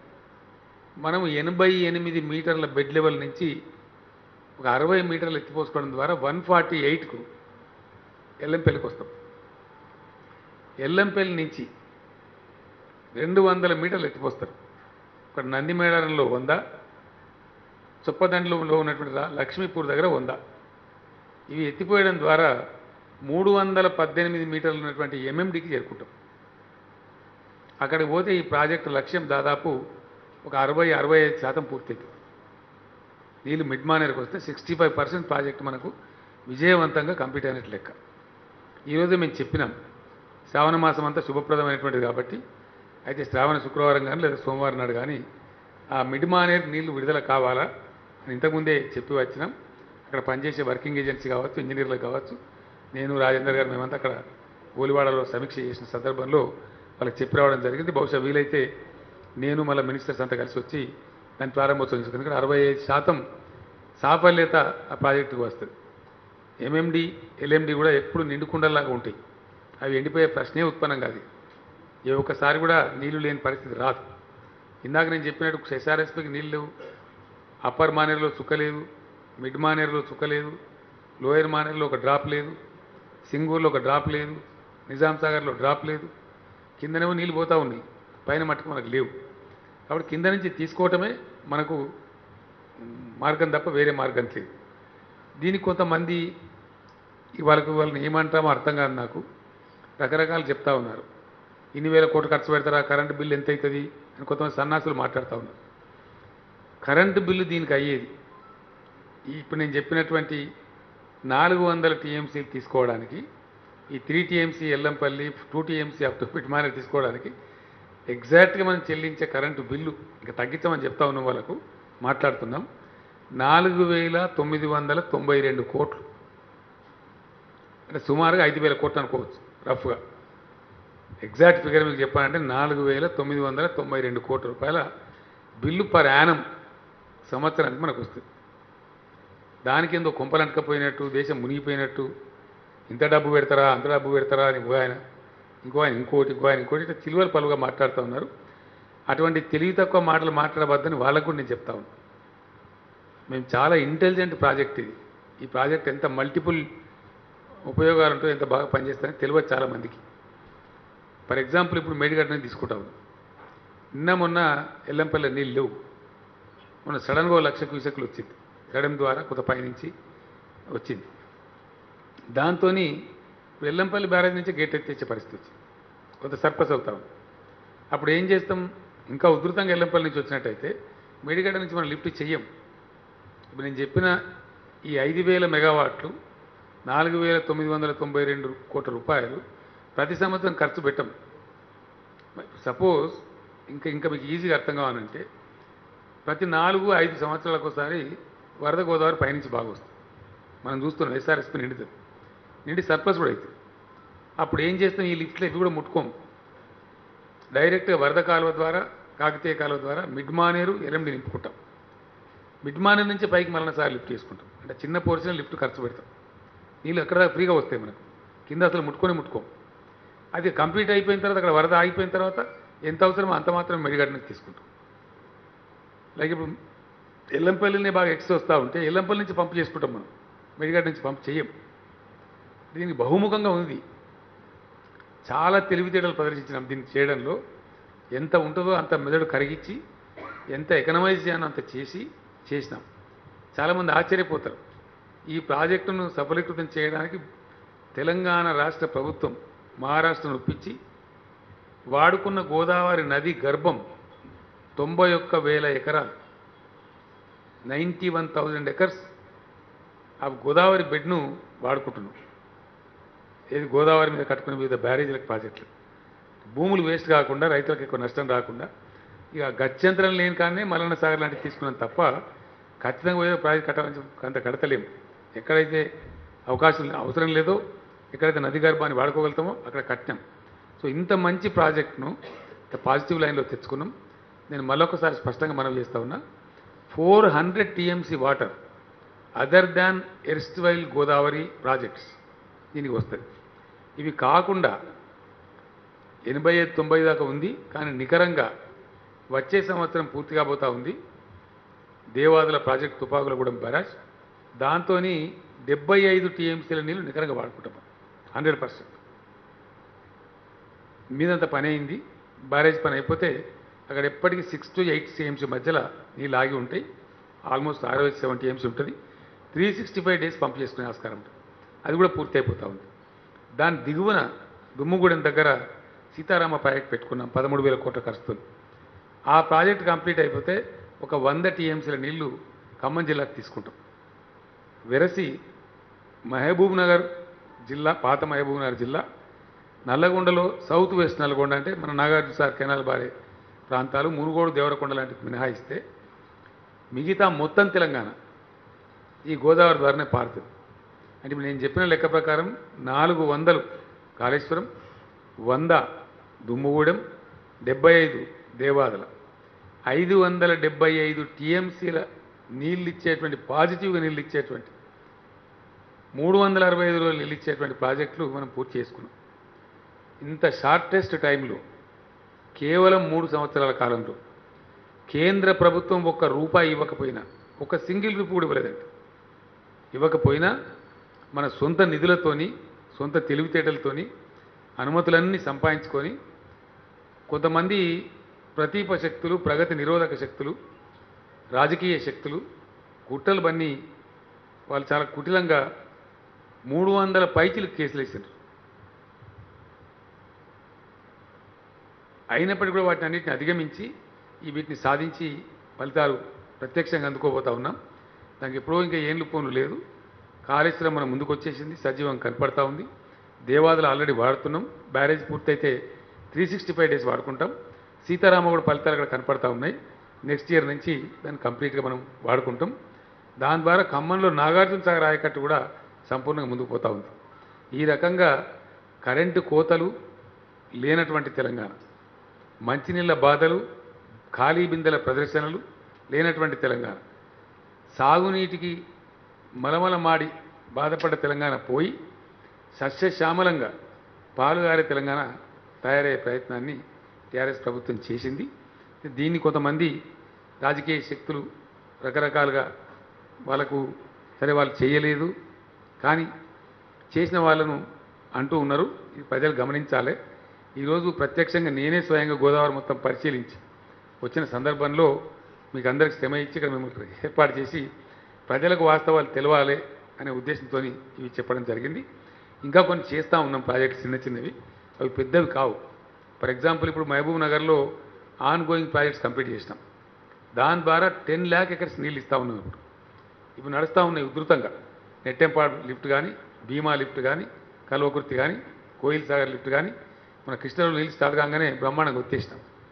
మనం ఎనభై ఎనిమిది మీటర్ల బెడ్ లెవెల్ నుంచి ఒక అరవై మీటర్లు ఎత్తిపోసుకోవడం ద్వారా వన్ ఫార్టీ ఎయిట్కు ఎల్లంపల్లికి వస్తాం ఎల్లంపల్లి నుంచి రెండు వందల మీటర్లు ఎత్తిపోస్తారు ఇక్కడ నందిమేడారంలో వంద చొప్పదండ్లలో ఉన్నటువంటి రా- లక్ష్మీపూర్ దగ్గర వంద ఇవి ఎత్తిపోయడం ద్వారా మూడు వందల పద్దెనిమిది మీటర్లు ఉన్నటువంటి ఎంఎండికి చేరుకుంటాం అక్కడికి పోతే ఈ ప్రాజెక్టు లక్ష్యం దాదాపు ఒక అరవై అరవై ఐదు శాతం పూర్తవుతుంది నీళ్ళు మిడ్ మానేర్కి వస్తే సిక్స్టీ ఫైవ్ పర్సెంట్ ప్రాజెక్ట్ మనకు విజయవంతంగా కంప్లీట్ అయినట్టు లెక్క ఈరోజు మేము చెప్పినాం శ్రావణ మాసం అంతా శుభప్రదమైనటువంటిది కాబట్టి అయితే శ్రావణ శుక్రవారం కానీ లేదా సోమవారం నాడు కానీ ఆ మిడ్ మానేర్ నీళ్లు విడుదల కావాలా అని ఇంతకుముందే చెప్పి వచ్చినాం అక్కడ పనిచేసే వర్కింగ్ ఏజెన్సీ కావచ్చు ఇంజనీర్లు కావచ్చు నేను రాజేందర్ గారు మేమంతా అక్కడ గోలివాడలో సమీక్ష చేసిన సందర్భంలో వాళ్ళకి చెప్పి రావడం జరిగింది బహుశా వీలైతే నేను మళ్ళీ మినిస్టర్స్ అంతా కలిసి వచ్చి దాని ప్రారంభోత్సవం చేసుకుంది ఎందుకంటే అరవై ఐదు శాతం సాఫల్యత ఆ ప్రాజెక్టుకు వస్తుంది ఎంఎండి ఎల్ఎండి కూడా ఎప్పుడు నిండుకుండలాగా ఉంటాయి అవి ఎండిపోయే ప్రశ్నే ఉత్పన్నం కాదు ఏ ఒక్కసారి కూడా నీళ్లు లేని పరిస్థితి రాదు ఇందాక నేను చెప్పినట్టు ఎస్ఆర్ఎస్పీకి నీళ్ళు లేవు అప్పర్ మానేరులో చుక్క లేదు మిడ్ మానేరులో చుక్క లేదు లోయర్ మానేరులో ఒక డ్రాప్ లేదు సింగూరులో ఒక డ్రాప్ లేదు నిజాం సాగర్లో డ్రాప్ లేదు కిందనేమో నీళ్ళు పోతూ ఉన్నాయి పైన మట్టుకు మనకు లేవు కాబట్టి కింద నుంచి తీసుకోవటమే మనకు మార్గం తప్ప వేరే మార్గం లేదు దీనికి కొంతమంది వాళ్ళకు వాళ్ళని ఏమంటామో అర్థం కాదు నాకు రకరకాలు చెప్తా ఉన్నారు ఇన్ని వేల కోట్లు ఖర్చు పెడతారా కరెంటు బిల్లు ఎంత అవుతుంది అని కొంతమంది సన్నాసులు మాట్లాడుతూ ఉన్నారు కరెంటు బిల్లు దీనికి అయ్యేది ఈ ఇప్పుడు నేను చెప్పినటువంటి నాలుగు వందల టీఎంసీ తీసుకోవడానికి ఈ three TMC Yellampalli two TMC up to పిట్మానే తీసుకోవడానికి ఎగ్జాక్ట్గా మనం చెల్లించే కరెంటు బిల్లు ఇంకా తగ్గించమని చెప్తా ఉన్న వాళ్ళకు మాట్లాడుతున్నాం నాలుగు వేల తొమ్మిది వందల తొంభై రెండు కోట్లు అంటే సుమారుగా ఐదు వేల కోట్లు అనుకోవచ్చు రఫ్గా ఎగ్జాక్ట్ ఫిగర్ మీకు చెప్పాలంటే నాలుగు వేల తొమ్మిది వందల తొంభై రెండు కోట్ల రూపాయల బిల్లు పర్ యానం సంవత్సరానికి మనకు వస్తుంది దానికి ఏందో కొంపలంటకపోయినట్టు దేశం మునిగిపోయినట్టు ఇంత డబ్బు పెడతారా అంత డబ్బు పెడతారా అని ఇంకో ఆయన ఇంకో ఆయన ఇంకోటి ఇంకో ఆయన ఇంకోటి ఇట్లా చిలువలు పలుగా మాట్లాడుతూ ఉన్నారు అటువంటి తెలివి తక్కువ మాటలు మాట్లాడవద్దని వాళ్ళకు కూడా నేను చెప్తా ఉన్నాను మేము చాలా ఇంటెలిజెంట్ ప్రాజెక్ట్ ఇది ఈ ప్రాజెక్ట్ ఎంత మల్టిపుల్ ఉపయోగాలు ఉంటో ఎంత బాగా పనిచేస్తాయని తెలియదు చాలా మందికి ఫర్ ఎగ్జాంపుల్ ఇప్పుడు మేడిగడ్డని తీసుకుంటాము నిన్న మొన్న ఎల్లంపల్లి నీళ్ళు లేవు మొన్న సడన్గా ఓ లక్ష క్యూసెక్లు వచ్చింది గడం ద్వారా కొంత పైనుంచి వచ్చింది దాంతో వెల్లంపల్లి బ్యారేజ్ నుంచి గేట్ ఎత్తేసే పరిస్థితి వచ్చింది కొంత సర్ప్లస్ అవుతాం అప్పుడు ఏం చేస్తాం ఇంకా ఉధృతంగా ఎల్లంపల్లి నుంచి వచ్చినట్టయితే మేడిగడ్డ నుంచి మనం లిఫ్ట్ చెయ్యం ఇప్పుడు నేను చెప్పిన ఈ ఐదు వేల మెగావాట్లు నాలుగు వేల తొమ్మిది వందల తొంభై రెండు కోట్ల రూపాయలు ప్రతి సంవత్సరం ఖర్చు పెట్టం సపోజ్ ఇంకా ఇంకా మీకు ఈజీగా అర్థం కావాలంటే ప్రతి నాలుగు ఐదు సంవత్సరాలకు ఒకసారి వరద గోదావరి పైనుంచి బాగా వస్తుంది మనం చూస్తున్నాం ఎస్ఆర్ఎస్పీ నిండుతుంది నిండి సర్ప్లస్ కూడా అవుతుంది అప్పుడు ఏం చేస్తాం ఈ లిఫ్ట్లు ఇవి కూడా ముట్టుకోము డైరెక్ట్గా వరద కాలువ ద్వారా కాకతీయ కాలువ ద్వారా మిడ్ మానేరు ఎల్ఎండి నింపుకుంటాం మిడ్ మానేరు నుంచి పైకి మళ్ళీ సార్ లిఫ్ట్ చేసుకుంటాం అంటే చిన్న పోర్షన్ లిఫ్ట్ ఖర్చు పెడతాం నీళ్ళు ఎక్కడ ఫ్రీగా వస్తాయి మనకు కింద అసలు ముట్టుకొని ముట్టుకోం అది కంప్లీట్ అయిపోయిన తర్వాత అక్కడ వరద ఆగిపోయిన తర్వాత ఎంత అవసరమో అంత మాత్రం మెడిగడ్డ నుంచి తీసుకుంటాం లైక్ ఇప్పుడు ఎల్లంపల్లిని బాగా ఎక్స్ వస్తూ ఉంటే ఎల్లంపల్లి నుంచి పంప్ చేసుకుంటాం మనం మెడిగడ్డ నుంచి పంప్ చేయం దీనికి బహుముఖంగా ఉంది చాలా తెలివితేటలు ప్రదర్శించినాం దీన్ని చేయడంలో ఎంత ఉంటుందో అంత మెదడు కరిగించి ఎంత ఎకనమైజ్ చేయాలో అంత చేసి చేసినాం చాలామంది ఆశ్చర్యపోతారు ఈ ప్రాజెక్టును సఫలీకృతం చేయడానికి తెలంగాణ రాష్ట్ర ప్రభుత్వం మహారాష్ట్రను ఒప్పించి వాడుకున్న గోదావరి నది గర్భం తొంభై ఒక్క వేల ఎకరాలు నైంటీ వన్ థౌజండ్ ఎకర్స్ ఆ గోదావరి బెడ్ను వాడుకుంటున్నాం ఏది గోదావరి మీద కట్టుకునే వివిధ బ్యారేజీలకు ప్రాజెక్టులు భూములు వేస్ట్ కాకుండా రైతులకు ఎక్కువ నష్టం రాకుండా ఇక గత్యంతరం లేని కానీ మల్లన్న సాగర్ లాంటివి తీసుకున్నాం తప్ప ఖచ్చితంగా ఏదో ప్రాజెక్ట్ కట్టాలని చెప్పి అంత కడతలేము ఎక్కడైతే అవకాశం అవసరం లేదో ఎక్కడైతే నది గర్భాన్ని వాడుకోగలుగుతామో అక్కడ కట్టినాం సో ఇంత మంచి ప్రాజెక్ట్ను ఇంత పాజిటివ్ లైన్లో తెచ్చుకున్నాం నేను మళ్ళొకసారి స్పష్టంగా మనవి చేస్తా ఉన్నా four hundred TMC water other than erstwhile Godavari projects దీనికి వస్తుంది ఇవి కాకుండా ఎనభై ఐదు తొంభై దాకా ఉంది కానీ నికరంగా వచ్చే సంవత్సరం పూర్తి కాబోతా ఉంది దేవాదుల ప్రాజెక్ట్ తుపాకులగూడెం బరాజ్ దాంతో డెబ్బై ఐదు టీఎంసీల నీళ్ళు నికరంగా వాడుకుంటాం హండ్రెడ్ పర్సెంట్ మీదంత పని అయింది బ్యారేజ్ పని అయిపోతే అక్కడ ఎప్పటికీ సిక్స్ టు ఎయిట్ టీఎంసీ మధ్యలో నీళ్ళు ఆగి ఉంటాయి ఆల్మోస్ట్ అరవై సెవెన్ టీఎంసీ ఉంటుంది three sixty five days pump చేసుకునే ఆస్కారం ఉంటుంది అది కూడా పూర్తి అయిపోతూ ఉంది దాని దిగువన దుమ్ముగూడెం దగ్గర సీతారామ ప్రాజెక్ట్ పెట్టుకున్నాం పదమూడు వేల కోట్ల ఖర్చుతో ఆ ప్రాజెక్ట్ కంప్లీట్ అయిపోతే ఒక వంద టీఎంసీల నీళ్లు ఖమ్మం జిల్లాకు తీసుకుంటాం వెరసి మహబూబ్ నగర్ జిల్లా పాత మహబూబ్ నగర్ జిల్లా నల్లగొండలో సౌత్ వెస్ట్ నల్లగొండ అంటే మన నాగార్జున సార్ కెనాల్ బారే ప్రాంతాలు మునుగోడు దేవరకొండ లాంటివి మినహాయిస్తే మిగతా మొత్తం తెలంగాణ ఈ గోదావరి ద్వారానే పారుతుంది అంటే ఇప్పుడు నేను చెప్పిన లెక్క ప్రకారం నాలుగు వందలు కాళేశ్వరం వంద దుమ్ముగూడెం డెబ్బై ఐదు దేవాదల ఐదు వందల డెబ్బై ఐదు టీఎంసీల నీళ్ళు ఇచ్చేటువంటి పాజిటివ్గా నీళ్ళు ఇచ్చేటువంటి మూడు వందల అరవై ఐదు రోజులు నీళ్ళు ఇచ్చేటువంటి ప్రాజెక్టులు మనం పూర్తి చేసుకున్నాం ఇంత షార్టెస్ట్ టైంలో కేవలం మూడు సంవత్సరాల కాలంలో కేంద్ర ప్రభుత్వం ఒక్క రూపాయి ఇవ్వకపోయినా ఒక సింగిల్ రూపీ కూడా ఇవ్వలేదండి ఇవ్వకపోయినా మన సొంత నిధులతోని సొంత తెలివితేటలతోని అనుమతులన్నీ సంపాదించుకొని కొంతమంది ప్రతీప శక్తులు ప్రగతి నిరోధక శక్తులు రాజకీయ శక్తులు కుట్రలు బన్ని వాళ్ళు చాలా కుటిలంగా మూడు వందల పైచిలు కేసులు వేసారు అయినప్పటికీ కూడా వాటిని అన్నింటిని అధిగమించి ఈ వీటిని సాధించి ఫలితాలు ప్రత్యక్షంగా అందుకోబోతా ఉన్నాం దానికి ఎప్పుడో ఇంకా ఏం పోను లేదు కాళేశ్వరం మన ముందుకు వచ్చేసింది సజీవం కనపడతా ఉంది దేవాదులు ఆల్రెడీ వాడుతున్నాం బ్యారేజ్ పూర్తయితే త్రీ సిక్స్టీ ఫైవ్ డేస్ వాడుకుంటాం సీతారామ కూడా ఫలితాలు అక్కడ కనపడతా ఉన్నాయి నెక్స్ట్ ఇయర్ నుంచి దాన్ని కంప్లీట్గా మనం వాడుకుంటాం దాని ద్వారా ఖమ్మంలో నాగార్జున సాగర్ ఆయకట్టు కూడా సంపూర్ణంగా ముందుకు పోతా ఉంది ఈ రకంగా కరెంటు కోతలు లేనటువంటి తెలంగాణ మంచినీళ్ళ బాధలు ఖాళీ బిందెల ప్రదర్శనలు లేనటువంటి తెలంగాణ సాగునీటికి మలమలమాడి బాధపడ్డ తెలంగాణ పోయి సస్యశ్యామలంగా పాలుగారే తెలంగాణ తయారయ్యే ప్రయత్నాన్ని టీఆర్ఎస్ ప్రభుత్వం చేసింది దీన్ని కొంతమంది రాజకీయ శక్తులు రకరకాలుగా వాళ్ళకు సరే వాళ్ళు చేయలేదు కానీ చేసిన వాళ్ళను అంటూ ఉన్నారు ఇది ప్రజలు గమనించాలి ఈరోజు ప్రత్యక్షంగా నేనే స్వయంగా గోదావరి మొత్తం పరిశీలించి వచ్చిన సందర్భంలో మీకు అందరికి శ్రమ ఇచ్చి ఇక్కడ మిమ్మల్ని ఏర్పాటు చేసి ప్రజలకు వాస్తవాలు తెలవాలి అనే ఉద్దేశంతో ఇవి చెప్పడం జరిగింది ఇంకా కొన్ని చేస్తూ ఉన్నాం ప్రాజెక్ట్స్ చిన్న చిన్నవి అవి పెద్దవి కావు ఫర్ ఎగ్జాంపుల్ ఇప్పుడు మహబూబ్ నగర్లో ఆన్ గోయింగ్ ప్రాజెక్ట్స్ కంప్లీట్ చేసినాం దాని ద్వారా టెన్ ల్యాక్ ఎకర్స్ నీళ్ళు ఇస్తూ ఉన్నాం ఇప్పుడు ఇప్పుడు నడుస్తూ ఉన్నాయి ఉధృతంగా నెట్టెంపాడు లిఫ్ట్ కానీ భీమా లిఫ్ట్ కానీ కల్వకుర్తి కానీ కోయిల్ సాగర్ లిఫ్ట్ కానీ మన కృష్ణలో నీళ్ళు స్టార్ట్ కాగానే బ్రహ్మాండంగా వచ్చేసినాం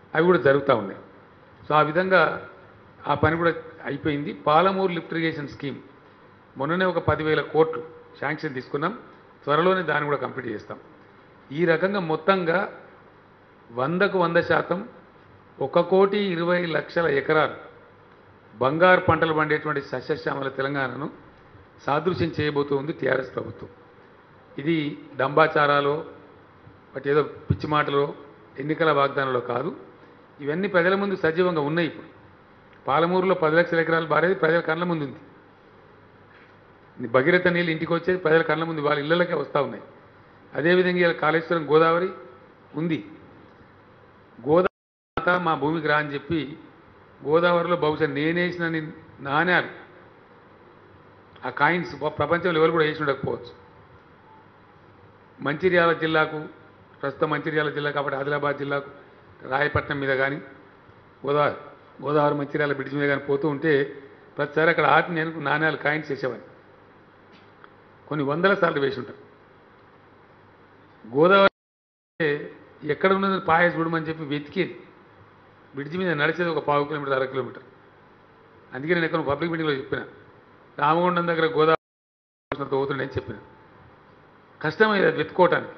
అవి కూడా జరుగుతూ ఉన్నాయి సో ఆ విధంగా ఆ పని కూడా అయిపోయింది పాలమూరు లిఫ్ట్ ఇరిగేషన్ స్కీమ్ మొన్ననే ఒక పదివేల కోట్లు శాంక్షన్ తీసుకున్నాం త్వరలోనే దాన్ని కూడా కంప్లీట్ చేస్తాం ఈ రకంగా మొత్తంగా వందకు వంద శాతం ఒక కోటి ఇరవై లక్షల ఎకరాలు బంగారు పంటలు పండేటువంటి సస్యశ్యామల తెలంగాణను సాదృశ్యం చేయబోతోంది టీఆర్ఎస్ ప్రభుత్వం ఇది దంబాచారాలో బట్ ఏదో పిచ్చి మాటలో ఎన్నికల వాగ్దానంలో కాదు ఇవన్నీ ప్రజల ముందు సజీవంగా ఉన్నాయి ఇప్పుడు పాలమూరులో పది లక్షల ఎకరాలు బారేది ప్రజల కళ్ళ ముందు ఉంది ఈ భగీరథ నీళ్ళు ఇంటికి వచ్చేది ప్రజల కళ్ళ ముందు వాళ్ళ ఇళ్ళకే వస్తూ ఉన్నాయి అదేవిధంగా ఇలా కాళేశ్వరం గోదావరి ఉంది గోదావరి మా భూమికి రా అని చెప్పి గోదావరిలో బహుశా నేనేసిన నాణ్యాలు ఆ కాయిన్స్ ప్రపంచంలో ఎవరు కూడా వేసి ఉండకపోవచ్చు మంచిర్యాల జిల్లాకు ప్రస్తుతం మంచిర్యాల జిల్లా కాబట్టి ఆదిలాబాద్ జిల్లాకు రాయపట్నం మీద కానీ గోదావరి గోదావరి మంచిర్యాల బ్రిడ్జ్ మీద కానీ పోతూ ఉంటే ప్రతిసారి అక్కడ ఆపి నేను నాణ్యాలు కాయిన్స్ వేసేవాడిని కొన్ని వందల సార్లు వేసి ఉంటాను గోదావరి ఎక్కడ ఉన్నదని పాయ చూడమని చెప్పి వెతికేది బ్రిడ్జ్ మీద నడిచేది ఒక పావు కిలోమీటర్ అర కిలోమీటర్ అందుకే నేను ఎక్కడ పబ్లిక్ మీటింగ్లో చెప్పిన రామగుండం దగ్గర గోదావరి పోతుండే చెప్పిన కష్టమైంది అది వెతుక్కోవటానికి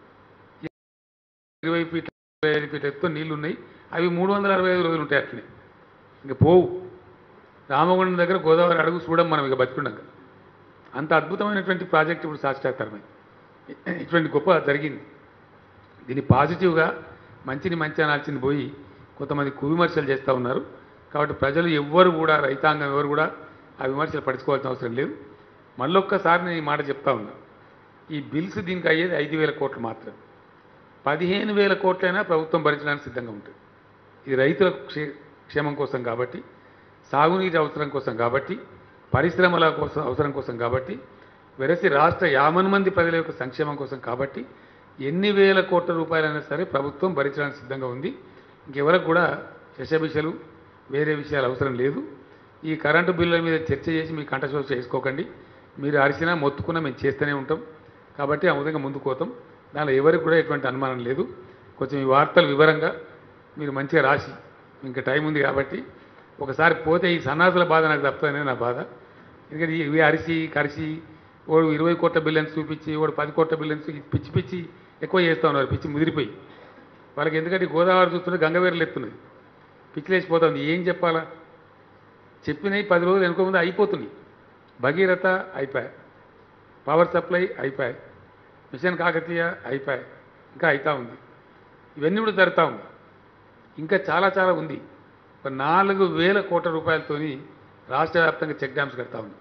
ఇరవై ఫీట్ల ఇరవై ఐదు ఫీట్ల ఎత్తు నీళ్లు ఉన్నాయి అవి మూడు వందల అరవై ఐదు రోజులు ఉంటాయి అట్లనే ఇంక పోవు రామగుండం దగ్గర గోదావరి అడుగు చూడం మనం ఇక బతికుండగా అంత అద్భుతమైనటువంటి ప్రాజెక్ట్ ఇప్పుడు సాక్షాత్కారమైంది ఇటువంటి గొప్ప జరిగింది దీన్ని పాజిటివ్గా మంచిని మంచి అనాల్సింది పోయి కొంతమంది కువిమర్శలు చేస్తూ ఉన్నారు కాబట్టి ప్రజలు ఎవ్వరు కూడా రైతాంగం ఎవరు కూడా ఆ విమర్శలు పడుచుకోవాల్సిన అవసరం లేదు మళ్ళొక్కసారి నేను ఈ మాట చెప్తా ఉన్నా ఈ బిల్స్ దీనికి అయ్యేది ఐదు వేల కోట్లు మాత్రం పదిహేను వేల కోట్లైనా ప్రభుత్వం భరించడానికి సిద్ధంగా ఉంటుంది ఇది రైతుల క్షే క్షేమం కోసం కాబట్టి సాగునీటి అవసరం కోసం కాబట్టి పరిశ్రమల కోసం అవసరం కోసం కాబట్టి వెరసి రాష్ట్ర యాభై మంది ప్రజల యొక్క సంక్షేమం కోసం కాబట్టి ఎన్ని వేల కోట్ల రూపాయలైనా సరే ప్రభుత్వం భరించడానికి సిద్ధంగా ఉంది ఇంకెవరికి కూడా శశబిషలు వేరే విషయాలు అవసరం లేదు ఈ కరెంటు బిల్లుల మీద చర్చ చేసి మీ కంఠశోష చేసుకోకండి మీరు అరిసినా మొత్తుకున్నా మేము చేస్తూనే ఉంటాం కాబట్టి ఆ విధంగా ముందుకు పోతాం దానిలో ఎవరికి కూడా ఎటువంటి అనుమానం లేదు కొంచెం ఈ వార్తలు వివరంగా మీరు మంచిగా రాసి ఇంకా టైం ఉంది కాబట్టి ఒకసారి పోతే ఈ సన్నాసుల బాధ నాకు తప్పుతుందనే నా బాధ ఎందుకంటే ఇవి అరిసి కరిసి వాడు ఇరవై కోట్ల బిల్యన్స్ చూపించి వాడు పది కోట్ల బిల్యన్స్ పిచ్చి పిచ్చి ఎక్కువ చేస్తూ ఉన్నారు పిచ్చి ముదిరిపోయి వాళ్ళకి ఎందుకంటే ఈ గోదావరి చూస్తుంటే గంగవేరులు ఎత్తున్నది పిచ్చిలేసిపోతుంది ఏం చెప్పాలా చెప్పినవి పది రోజులు వెనుక ముందు అయిపోతున్నాయి భగీరథ అయిపోయాయి పవర్ సప్లై అయిపోయాయి మిషన్ కాకతీయ అయిపోయాయి ఇంకా అవుతా ఉంది ఇవన్నీ కూడా జరుగుతూ ఉంది ఇంకా చాలా చాలా ఉంది ఒక నాలుగు వేల కోట్ల రూపాయలతోని రాష్ట్ర వ్యాప్తంగా చెక్ డ్యామ్స్ కడతా ఉంది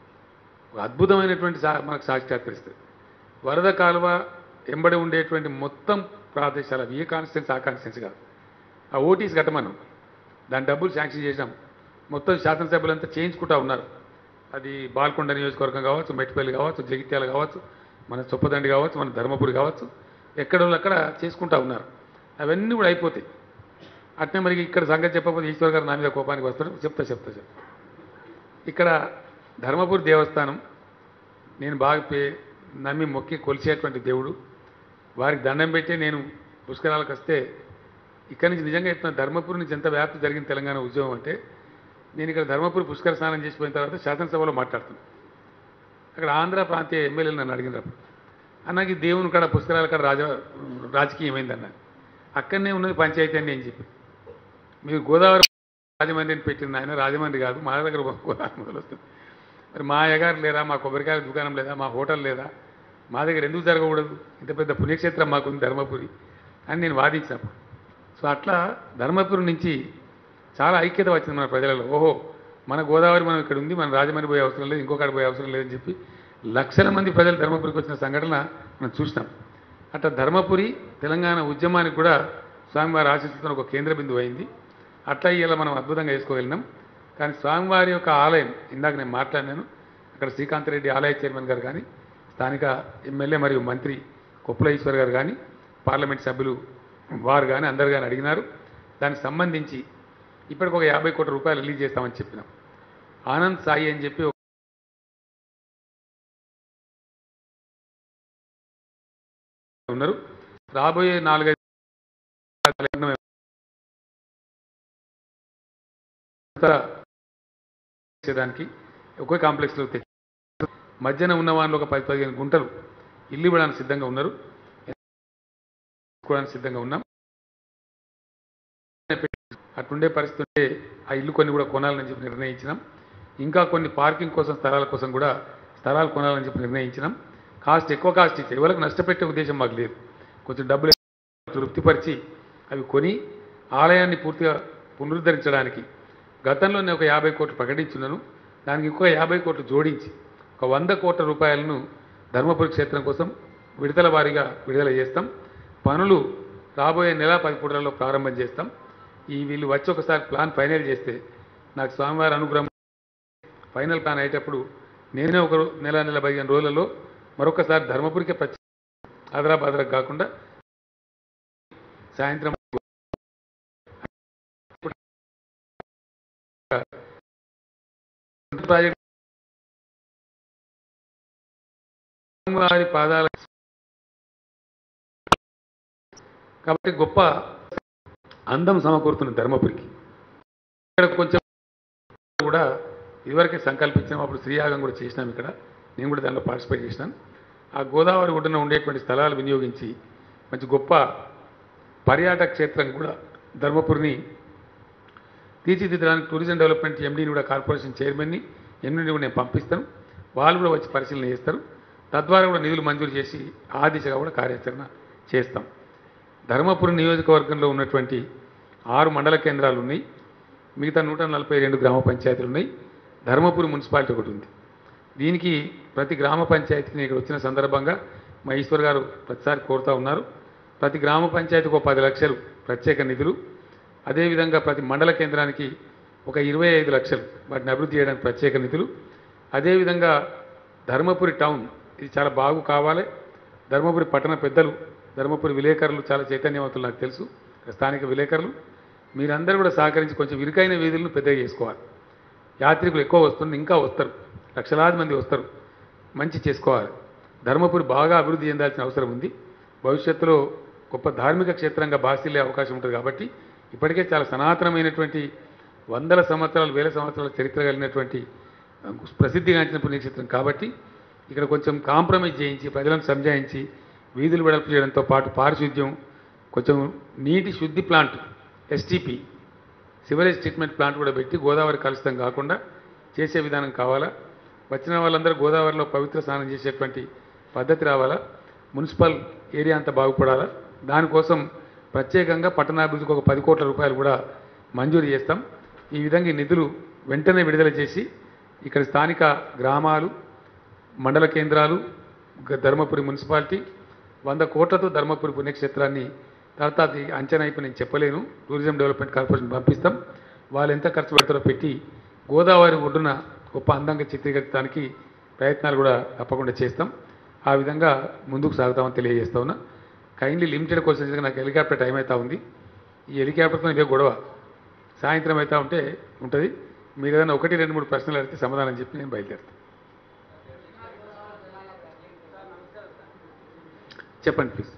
ఒక అద్భుతమైనటువంటి సా మనకు సాక్షాత్కరిస్తుంది వరద కాలువ ఎంబడి ఉండేటువంటి మొత్తం ప్రదేశాలు అవి ఏ కాన్స్టిట్యున్సీ ఆ కాన్స్టిట్యున్సీ కాదు ఆ ఓటీస్ కట్టమన్నాం దాని డబ్బులు శాంక్షన్ చేసినాం మొత్తం శాసనసభ్యులంతా చేయించుకుంటా ఉన్నారు అది బాల్కొండ నియోజకవర్గం కావచ్చు మెట్టిపల్లి కావచ్చు జగిత్యాల కావచ్చు మన చొప్పదండి కావచ్చు మన ధర్మపురి కావచ్చు ఎక్కడ వాళ్ళు అక్కడ చేసుకుంటా ఉన్నారు అవన్నీ కూడా అయిపోతాయి అట్నే మరి ఇక్కడ సంగతి చెప్పకపోతే ఈశ్వర్ గారు నా మీద కోపానికి వస్తారు చెప్తా చెప్తా చెప్తా ఇక్కడ ధర్మపురి దేవస్థానం నేను బాగా పే నమ్మి మొక్కి కొలిసేటువంటి దేవుడు వారికి దండం పెట్టి నేను పుష్కరాలకు వస్తే ఇక్కడి నుంచి నిజంగా చెప్తున్న ధర్మపురి నుంచి ఎంత వ్యాప్తి జరిగిన తెలంగాణ ఉద్యమం అంటే నేను ఇక్కడ ధర్మపురి పుష్కర స్నానం చేసిపోయిన తర్వాత శాసనసభలో మాట్లాడుతున్నాను అక్కడ ఆంధ్ర ప్రాంతీయ ఎమ్మెల్యేలు నన్ను అడిగినప్పుడు అన్నకి దేవుని కాడ పుష్కరాల కాడ రాజ రాజకీయం అయిందన్న అక్కడనే ఉన్నది పంచాయతీ అని నేను చెప్పి మీరు గోదావరి రాజమండ్రిని పెట్టింది ఆయన రాజమండ్రి కాదు మా దగ్గర గోదావరి మొదలు వస్తుంది మరి మా అయ్యగారు లేదా మా కొబ్బరికాయల దుకాణం లేదా మా హోటల్ లేదా మా దగ్గర ఎందుకు జరగకూడదు ఇంత పెద్ద పుణ్యక్షేత్రం మాకుంది ధర్మపురి అని నేను వాదించినప్పుడు సో అట్లా ధర్మపురి నుంచి చాలా ఐక్యత వచ్చింది మన ప్రజలలో ఓహో మన గోదావరి మనం ఇక్కడ ఉంది మన రాజమండ్రి పోయే అవసరం లేదు ఇంకొకటి పోయే అవసరం లేదని చెప్పి లక్షల మంది ప్రజలు ధర్మపురికి వచ్చిన సంఘటన మనం చూసినాం అట్లా ధర్మపురి తెలంగాణ ఉద్యమానికి కూడా స్వామివారి ఆశిస్తున్న ఒక కేంద్ర బిందువు అయింది అట్లా ఇలా మనం అద్భుతంగా వేసుకోగలిగినాం కానీ స్వామివారి యొక్క ఆలయం ఇందాక నేను మాట్లాడినాను అక్కడ శ్రీకాంత్ రెడ్డి ఆలయ చైర్మన్ గారు కానీ స్థానిక ఎమ్మెల్యే మరియు మంత్రి కొప్పుల ఈశ్వర్ గారు కానీ పార్లమెంట్ సభ్యులు వారు కానీ అందరు కానీ అడిగినారు దానికి సంబంధించి ఇప్పటికి ఒక యాభై కోట్ల రూపాయలు రిలీజ్ చేస్తామని చెప్పినాం ఆనంద్ సాయి అని చెప్పి ఒక ఉన్నారు రాబోయే నాలుగైదు చేసేదానికి ఒకే కాంప్లెక్స్లో తెచ్చి మధ్యన ఉన్న వాళ్ళు ఒక పది పదిహేను గుంటలు ఇల్లు ఇవ్వడానికి సిద్ధంగా ఉన్నారు తీసుకోవడానికి సిద్ధంగా ఉన్నాం అట్లుండే పరిస్థితి ఉంటే ఆ ఇల్లు కొన్ని కూడా కొనాలని చెప్పి నిర్ణయించినాం ఇంకా కొన్ని పార్కింగ్ కోసం స్థలాల కోసం కూడా స్థలాలు కొనాలని చెప్పి నిర్ణయించినాం కాస్ట్ ఎక్కువ కాస్ట్ ఇచ్చి ఎవరికి నష్టపెట్టే ఉద్దేశం మాకు లేదు కొంచెం డబ్బులు తృప్తిపరిచి అవి కొని ఆలయాన్ని పూర్తిగా పునరుద్ధరించడానికి గతంలో నేను ఒక యాభై కోట్లు ప్రకటించున్నాను దానికి ఇంకో యాభై కోట్లు జోడించి ఒక వంద కోట్ల రూపాయలను ధర్మపురి క్షేత్రం కోసం విడతల వారీగా విడుదల చేస్తాం పనులు రాబోయే నెల పది పూటలలో ప్రారంభం చేస్తాం ఈ వీళ్ళు వచ్చి ఒకసారి ప్లాన్ ఫైనల్ చేస్తే నాకు స్వామివారి అనుగ్రహం ఫైనల్ ప్లాన్ అయ్యేటప్పుడు నేనే ఒక రో- నెల నెల పదిహేను రోజులలో మరొకసారి ధర్మపురికే ప్రత్యేక ఆదరా కాకుండా సాయంత్రం ప్రాజెక్ట్ వారి పాదాల కాబట్టి గొప్ప అందం సమకూరుతున్న ధర్మపురికి ఇక్కడ కొంచెం కూడా ఇదివరకే సంకల్పించాం అప్పుడు శ్రీయాగం కూడా చేసినాం ఇక్కడ నేను కూడా దానిలో పార్టిసిపేట్ చేసినాను ఆ గోదావరి ఒడ్డున ఉండేటువంటి స్థలాలు వినియోగించి మంచి గొప్ప పర్యాటక క్షేత్రం కూడా ధర్మపురిని తీర్చిదిద్దడానికి టూరిజం డెవలప్మెంట్ ఎండీని కూడా కార్పొరేషన్ చైర్మన్ని ఎండీని కూడా నేను పంపిస్తాను వాళ్ళు కూడా వచ్చి పరిశీలన చేస్తారు తద్వారా కూడా నిధులు మంజూరు చేసి ఆ దిశగా కూడా కార్యాచరణ చేస్తాం ధర్మపురి నియోజకవర్గంలో ఉన్నటువంటి ఆరు మండల కేంద్రాలు ఉన్నాయి మిగతా నూట నలభై రెండు గ్రామ పంచాయతీలు ఉన్నాయి ధర్మపురి మున్సిపాలిటీ ఒకటి ఉంది దీనికి ప్రతి గ్రామ పంచాయతీని ఇక్కడ వచ్చిన సందర్భంగా మా ఈశ్వర్ గారు ప్రతిసారి కోరుతా ఉన్నారు ప్రతి గ్రామ పంచాయతీకి ఒక పది లక్షలు ప్రత్యేక నిధులు అదేవిధంగా ప్రతి మండల కేంద్రానికి ఒక ఇరవై ఐదు లక్షలు వాటిని అభివృద్ధి చేయడానికి ప్రత్యేక నిధులు అదేవిధంగా ధర్మపురి టౌన్ ఇది చాలా బాగు కావాలి ధర్మపురి పట్టణ పెద్దలు ధర్మపురి విలేకరులు చాలా చైతన్యవంతులు నాకు తెలుసు స్థానిక విలేకరులు మీరందరూ కూడా సహకరించి కొంచెం ఇరుకైన వీధులను పెద్దగా చేసుకోవాలి యాత్రికులు ఎక్కువ వస్తున్నారు ఇంకా వస్తారు లక్షలాది మంది వస్తారు మంచి చేసుకోవాలి ధర్మపురి బాగా అభివృద్ధి చెందాల్సిన అవసరం ఉంది భవిష్యత్తులో గొప్ప ధార్మిక క్షేత్రంగా బాసిల్లే అవకాశం ఉంటుంది కాబట్టి ఇప్పటికే చాలా సనాతనమైనటువంటి వందల సంవత్సరాలు వేల సంవత్సరాల చరిత్ర కలిగినటువంటి ఆ, ప్రసిద్ధిగాంచిన పుణ్యక్షేత్రం కాబట్టి ఇక్కడ కొంచెం కాంప్రమైజ్ చేయించి ప్రజలను సంజాయించి వీధులు వెడల్పు చేయడంతో పాటు పారిశుద్ధ్యం కొంచెం నీటి శుద్ధి plant STP sewerage treatment plant కూడా పెట్టి గోదావరి కలుషితం కాకుండా చేసే విధానం కావాలా వచ్చిన వాళ్ళందరూ గోదావరిలో పవిత్ర స్నానం చేసేటువంటి పద్ధతి రావాలా మున్సిపల్ ఏరియా అంతా బాగుపడాలా దానికోసం ప్రత్యేకంగా పట్టణాభివృద్ధికి ఒక పది కోట్ల రూపాయలు కూడా మంజూరు చేస్తాం ఈ విధంగా ఈ నిధులు వెంటనే విడుదల చేసి ఇక్కడ స్థానిక గ్రామాలు మండల కేంద్రాలు గ- ధర్మపురి మున్సిపాలిటీ వంద కోట్లతో ధర్మపురి పుణ్యక్షేత్రాన్ని తర్వాత అది అంచనా అయిపోయి నేను చెప్పలేను టూరిజం డెవలప్మెంట్ కార్పొరేషన్ పంపిస్తాం వాళ్ళు ఎంత ఖర్చు పెడతారో పెట్టి గోదావరి ఒడ్డున గొప్ప అందంగా చిత్రీకరించడానికి ప్రయత్నాలు కూడా తప్పకుండా చేస్తాం ఆ విధంగా ముందుకు సాగుతామని తెలియజేస్తా ఉన్నా కైండ్లీ లిమిటెడ్ క్వశ్చన్స్ నాకు హెలికాప్టర్ టైం అవుతా ఉంది ఈ హెలికాప్టర్తో ఇదే గొడవ సాయంత్రం అవుతా ఉంటే ఉంటుంది మీరు ఏదైనా ఒకటి రెండు మూడు ప్రశ్నలు అడిగితే సమాధానం చెప్పి నేను బయలుదేరుతాను చెప్పండి ప్లీజ్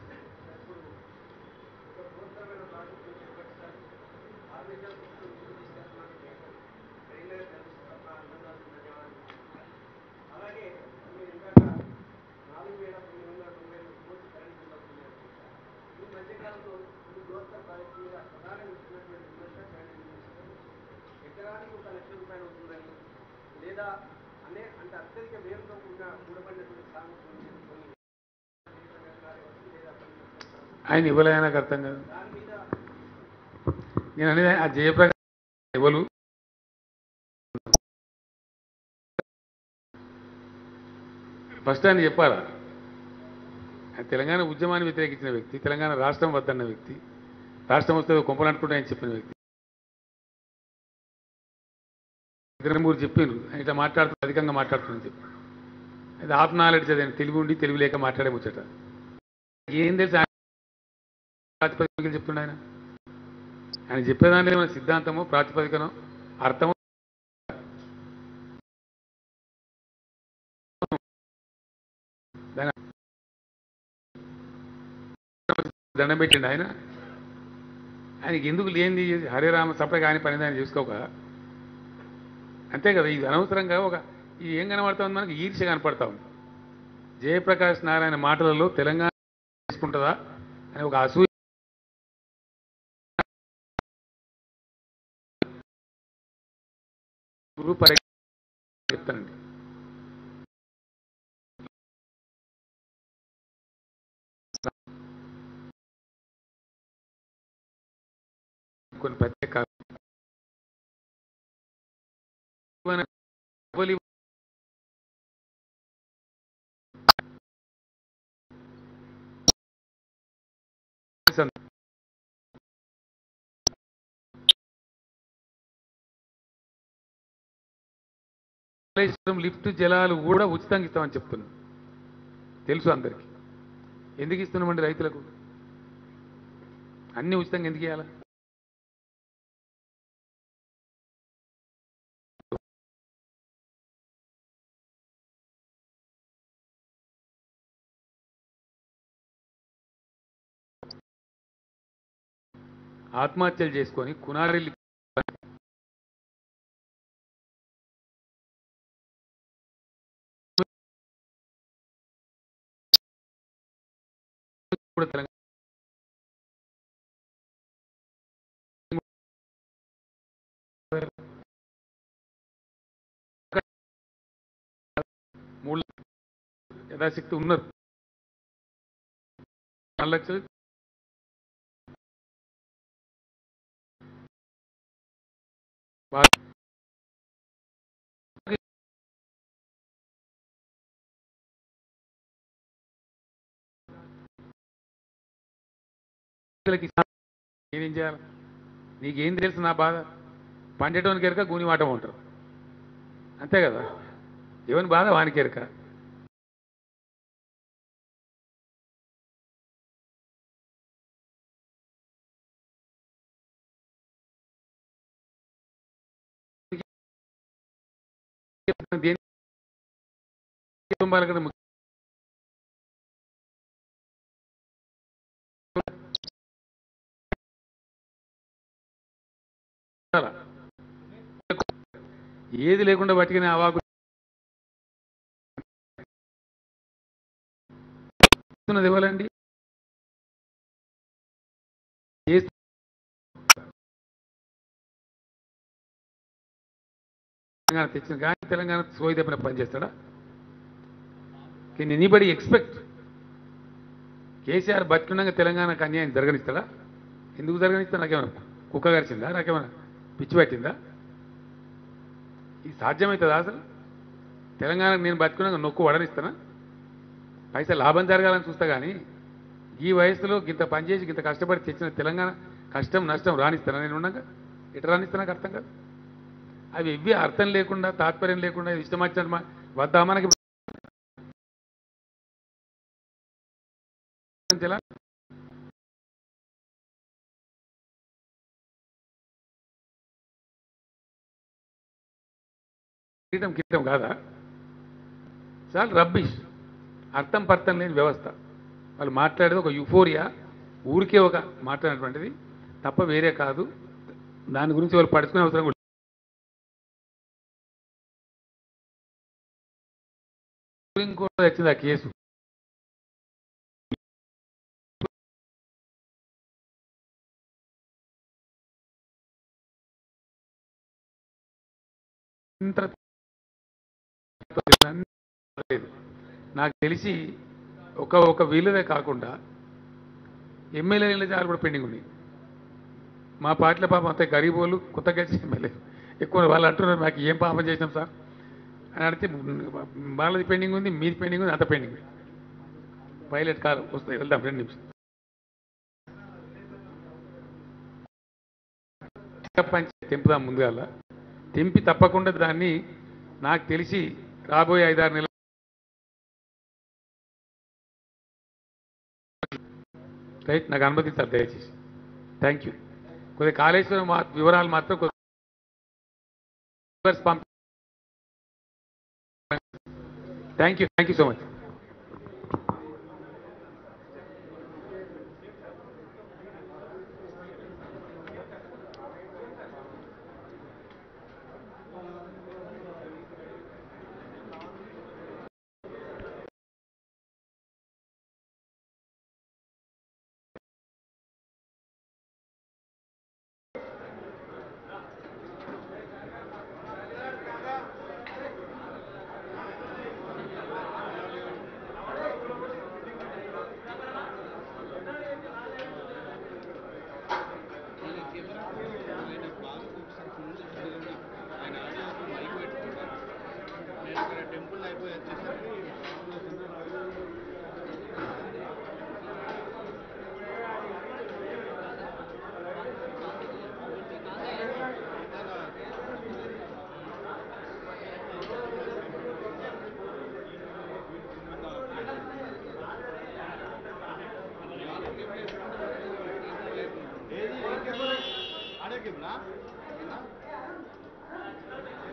ఎకరానికి ఒక లక్ష రూపాయలు అవుతుందని లేదా అనే అంటే అత్యధిక వ్యయంతో కూడిన కూడబడినటువంటి సామర్థ్యం చేసుకొని ఆయన ఇవ్వలే నాకు అర్థం కాదు దాని మీద నేను అనేది ఆ జయప్రకాష్ ఎవరు ఫస్ట్ ఆయన చెప్పాలా ఆయన తెలంగాణ ఉద్యమాన్ని వ్యతిరేకించిన వ్యక్తి తెలంగాణ రాష్ట్రం వద్దన్న వ్యక్తి రాష్ట్రం వస్తే కొంపలంటుకుంటే ఆయన చెప్పిన వ్యక్తి ఇద్దరు మూడు చెప్పిండ్రు ఆయన ఇట్లా మాట్లాడుతున్నా అధికంగా మాట్లాడుతున్నాను చెప్పి అది ఆఫ్ నాలెడ్జ్ చదివాను తెలివి ఉండి తెలివి లేక మాట్లాడే ముచ్చట ఏం తెలుసు ఆయన ప్రాతిపదికలు చెప్తుండే ఆయన ఆయన చెప్పేదాంట్లో ఏమైనా సిద్ధాంతమో ప్రాతిపదికనో అర్థమో దాని దండం పెట్టిండు ఆయన ఆయనకి ఎందుకు లేనిది హరిరామ సపరేట్ ఆయన పని ఆయన చూసుకోక అంతే కదా ఇది అనవసరంగా ఒక ఇది ఏం కనబడతా ఉంది మనకి ఈర్ష్య కనపడతా ఉంది జయప్రకాష్ నారాయణ మాటలలో తెలంగాణ చేసుకుంటుందా అని ఒక అసూయ గురు పరి చెప్తానండి కొన్ని ప్రత్యేక కాళేశ్వరం లిఫ్ట్ జలాలు కూడా ఉచితంగా ఇస్తామని చెప్తున్నాం తెలుసు అందరికి ఎందుకు ఇస్తున్నామండి రైతులకు అన్ని ఉచితంగా ఎందుకు ఇవ్వాలి ఆత్మహత్యలు చేసుకొని కునారెల్లి కూడా తెలంగాణ మూడు లక్షలు యథాశక్తి ఉన్నారు నాలుగు లక్షలు వా- రైతులకి ఇస్తా- నేనేం చేయాలి నీకేం తెలుసు నా బాధ పండేటోనికి ఎరక గూని వాటం ఉంటారు అంతే కదా ఎవని బాధ వానికి ఎరక దేని కుటుంబాల కన్నా ముఖ్యం. చాలా. ఏది లేకుండా బతికిన అవాకు చెప్తున్నది ఇవ్వాలండి తెలంగాణ తెచ్చిన కానీ తెలంగాణ సోయి తప్పిన పని చేస్తాడా కెన్ ఎనీబడి ఎక్స్పెక్ట్ కేసీఆర్ బతికున్నాక తెలంగాణకు అన్యాయం జరగనిస్తాడా ఎందుకు జరగనిస్తా నాకేమైనా కుక్క గరిచిందా నాకేమైనా పిచ్చి పట్టిందా ఇది సాధ్యమవుతుందా అసలు తెలంగాణకు నేను బతుకున్నాక నొక్కు వడనిస్తానా పైసా లాభం జరగాలని చూస్తా కానీ ఈ వయసులో ఇంత పనిచేసి ఇంత కష్టపడి తెచ్చిన తెలంగాణ కష్టం నష్టం రాణిస్తానా నేను ఉండగా ఎటు రాణిస్తా నాకు అర్థం కాదు అవి ఇవి అర్థం లేకుండా తాత్పర్యం లేకుండా ఇష్టం వచ్చినట్టు మా- వద్దా మనకి ఎలా? కిరీటం కిరీటం కాదా చాలా రబ్బిష్ అర్థం పర్థం లేని వ్యవస్థ వాళ్ళు మాట్లాడేది ఒక యుఫోరియా ఊరికే ఒక మాట్లాడినటువంటిది తప్ప వేరే కాదు దాని గురించి వాళ్ళు పడుకునే అవసరం కూడా సుప్రీంకోర్టు వచ్చింది ఆ కేసు ఇంత లేదు. నాకు తెలిసి ఒక ఒక వీళ్ళదే కాకుండా ఎమ్మెల్యేల జాలు కూడా పెండింగ్ ఉంది మా పార్టీలో పాపం అంతే గరీబ్ వాళ్ళు కొత్తగా గెలిచి ఎమ్మెల్యే ఎక్కువ వాళ్ళు అంటున్నారు మాకు ఏం పాపం చేసినాం సార్ అని అడిగితే వాళ్ళది పెండింగ్ ఉంది మీది పెండింగ్ ఉంది అంత పెండింగ్ ఉంది పైలట్ కార్ వస్తాయి వెళ్దాం రెండు నిమిషం పంచి తెంపుదాం ముందుగా తెంపి తప్పకుండా దాన్ని నాకు తెలిసి రాబోయే ఐదారు నెలలు రైట్ నాకు అనుమతించాలి దయచేసి థ్యాంక్ యూ కొద్దిగా కాళేశ్వరం మా- వివరాలు మాత్రం కొద్ది- పంపి thank you thank you so much తగ్గిందా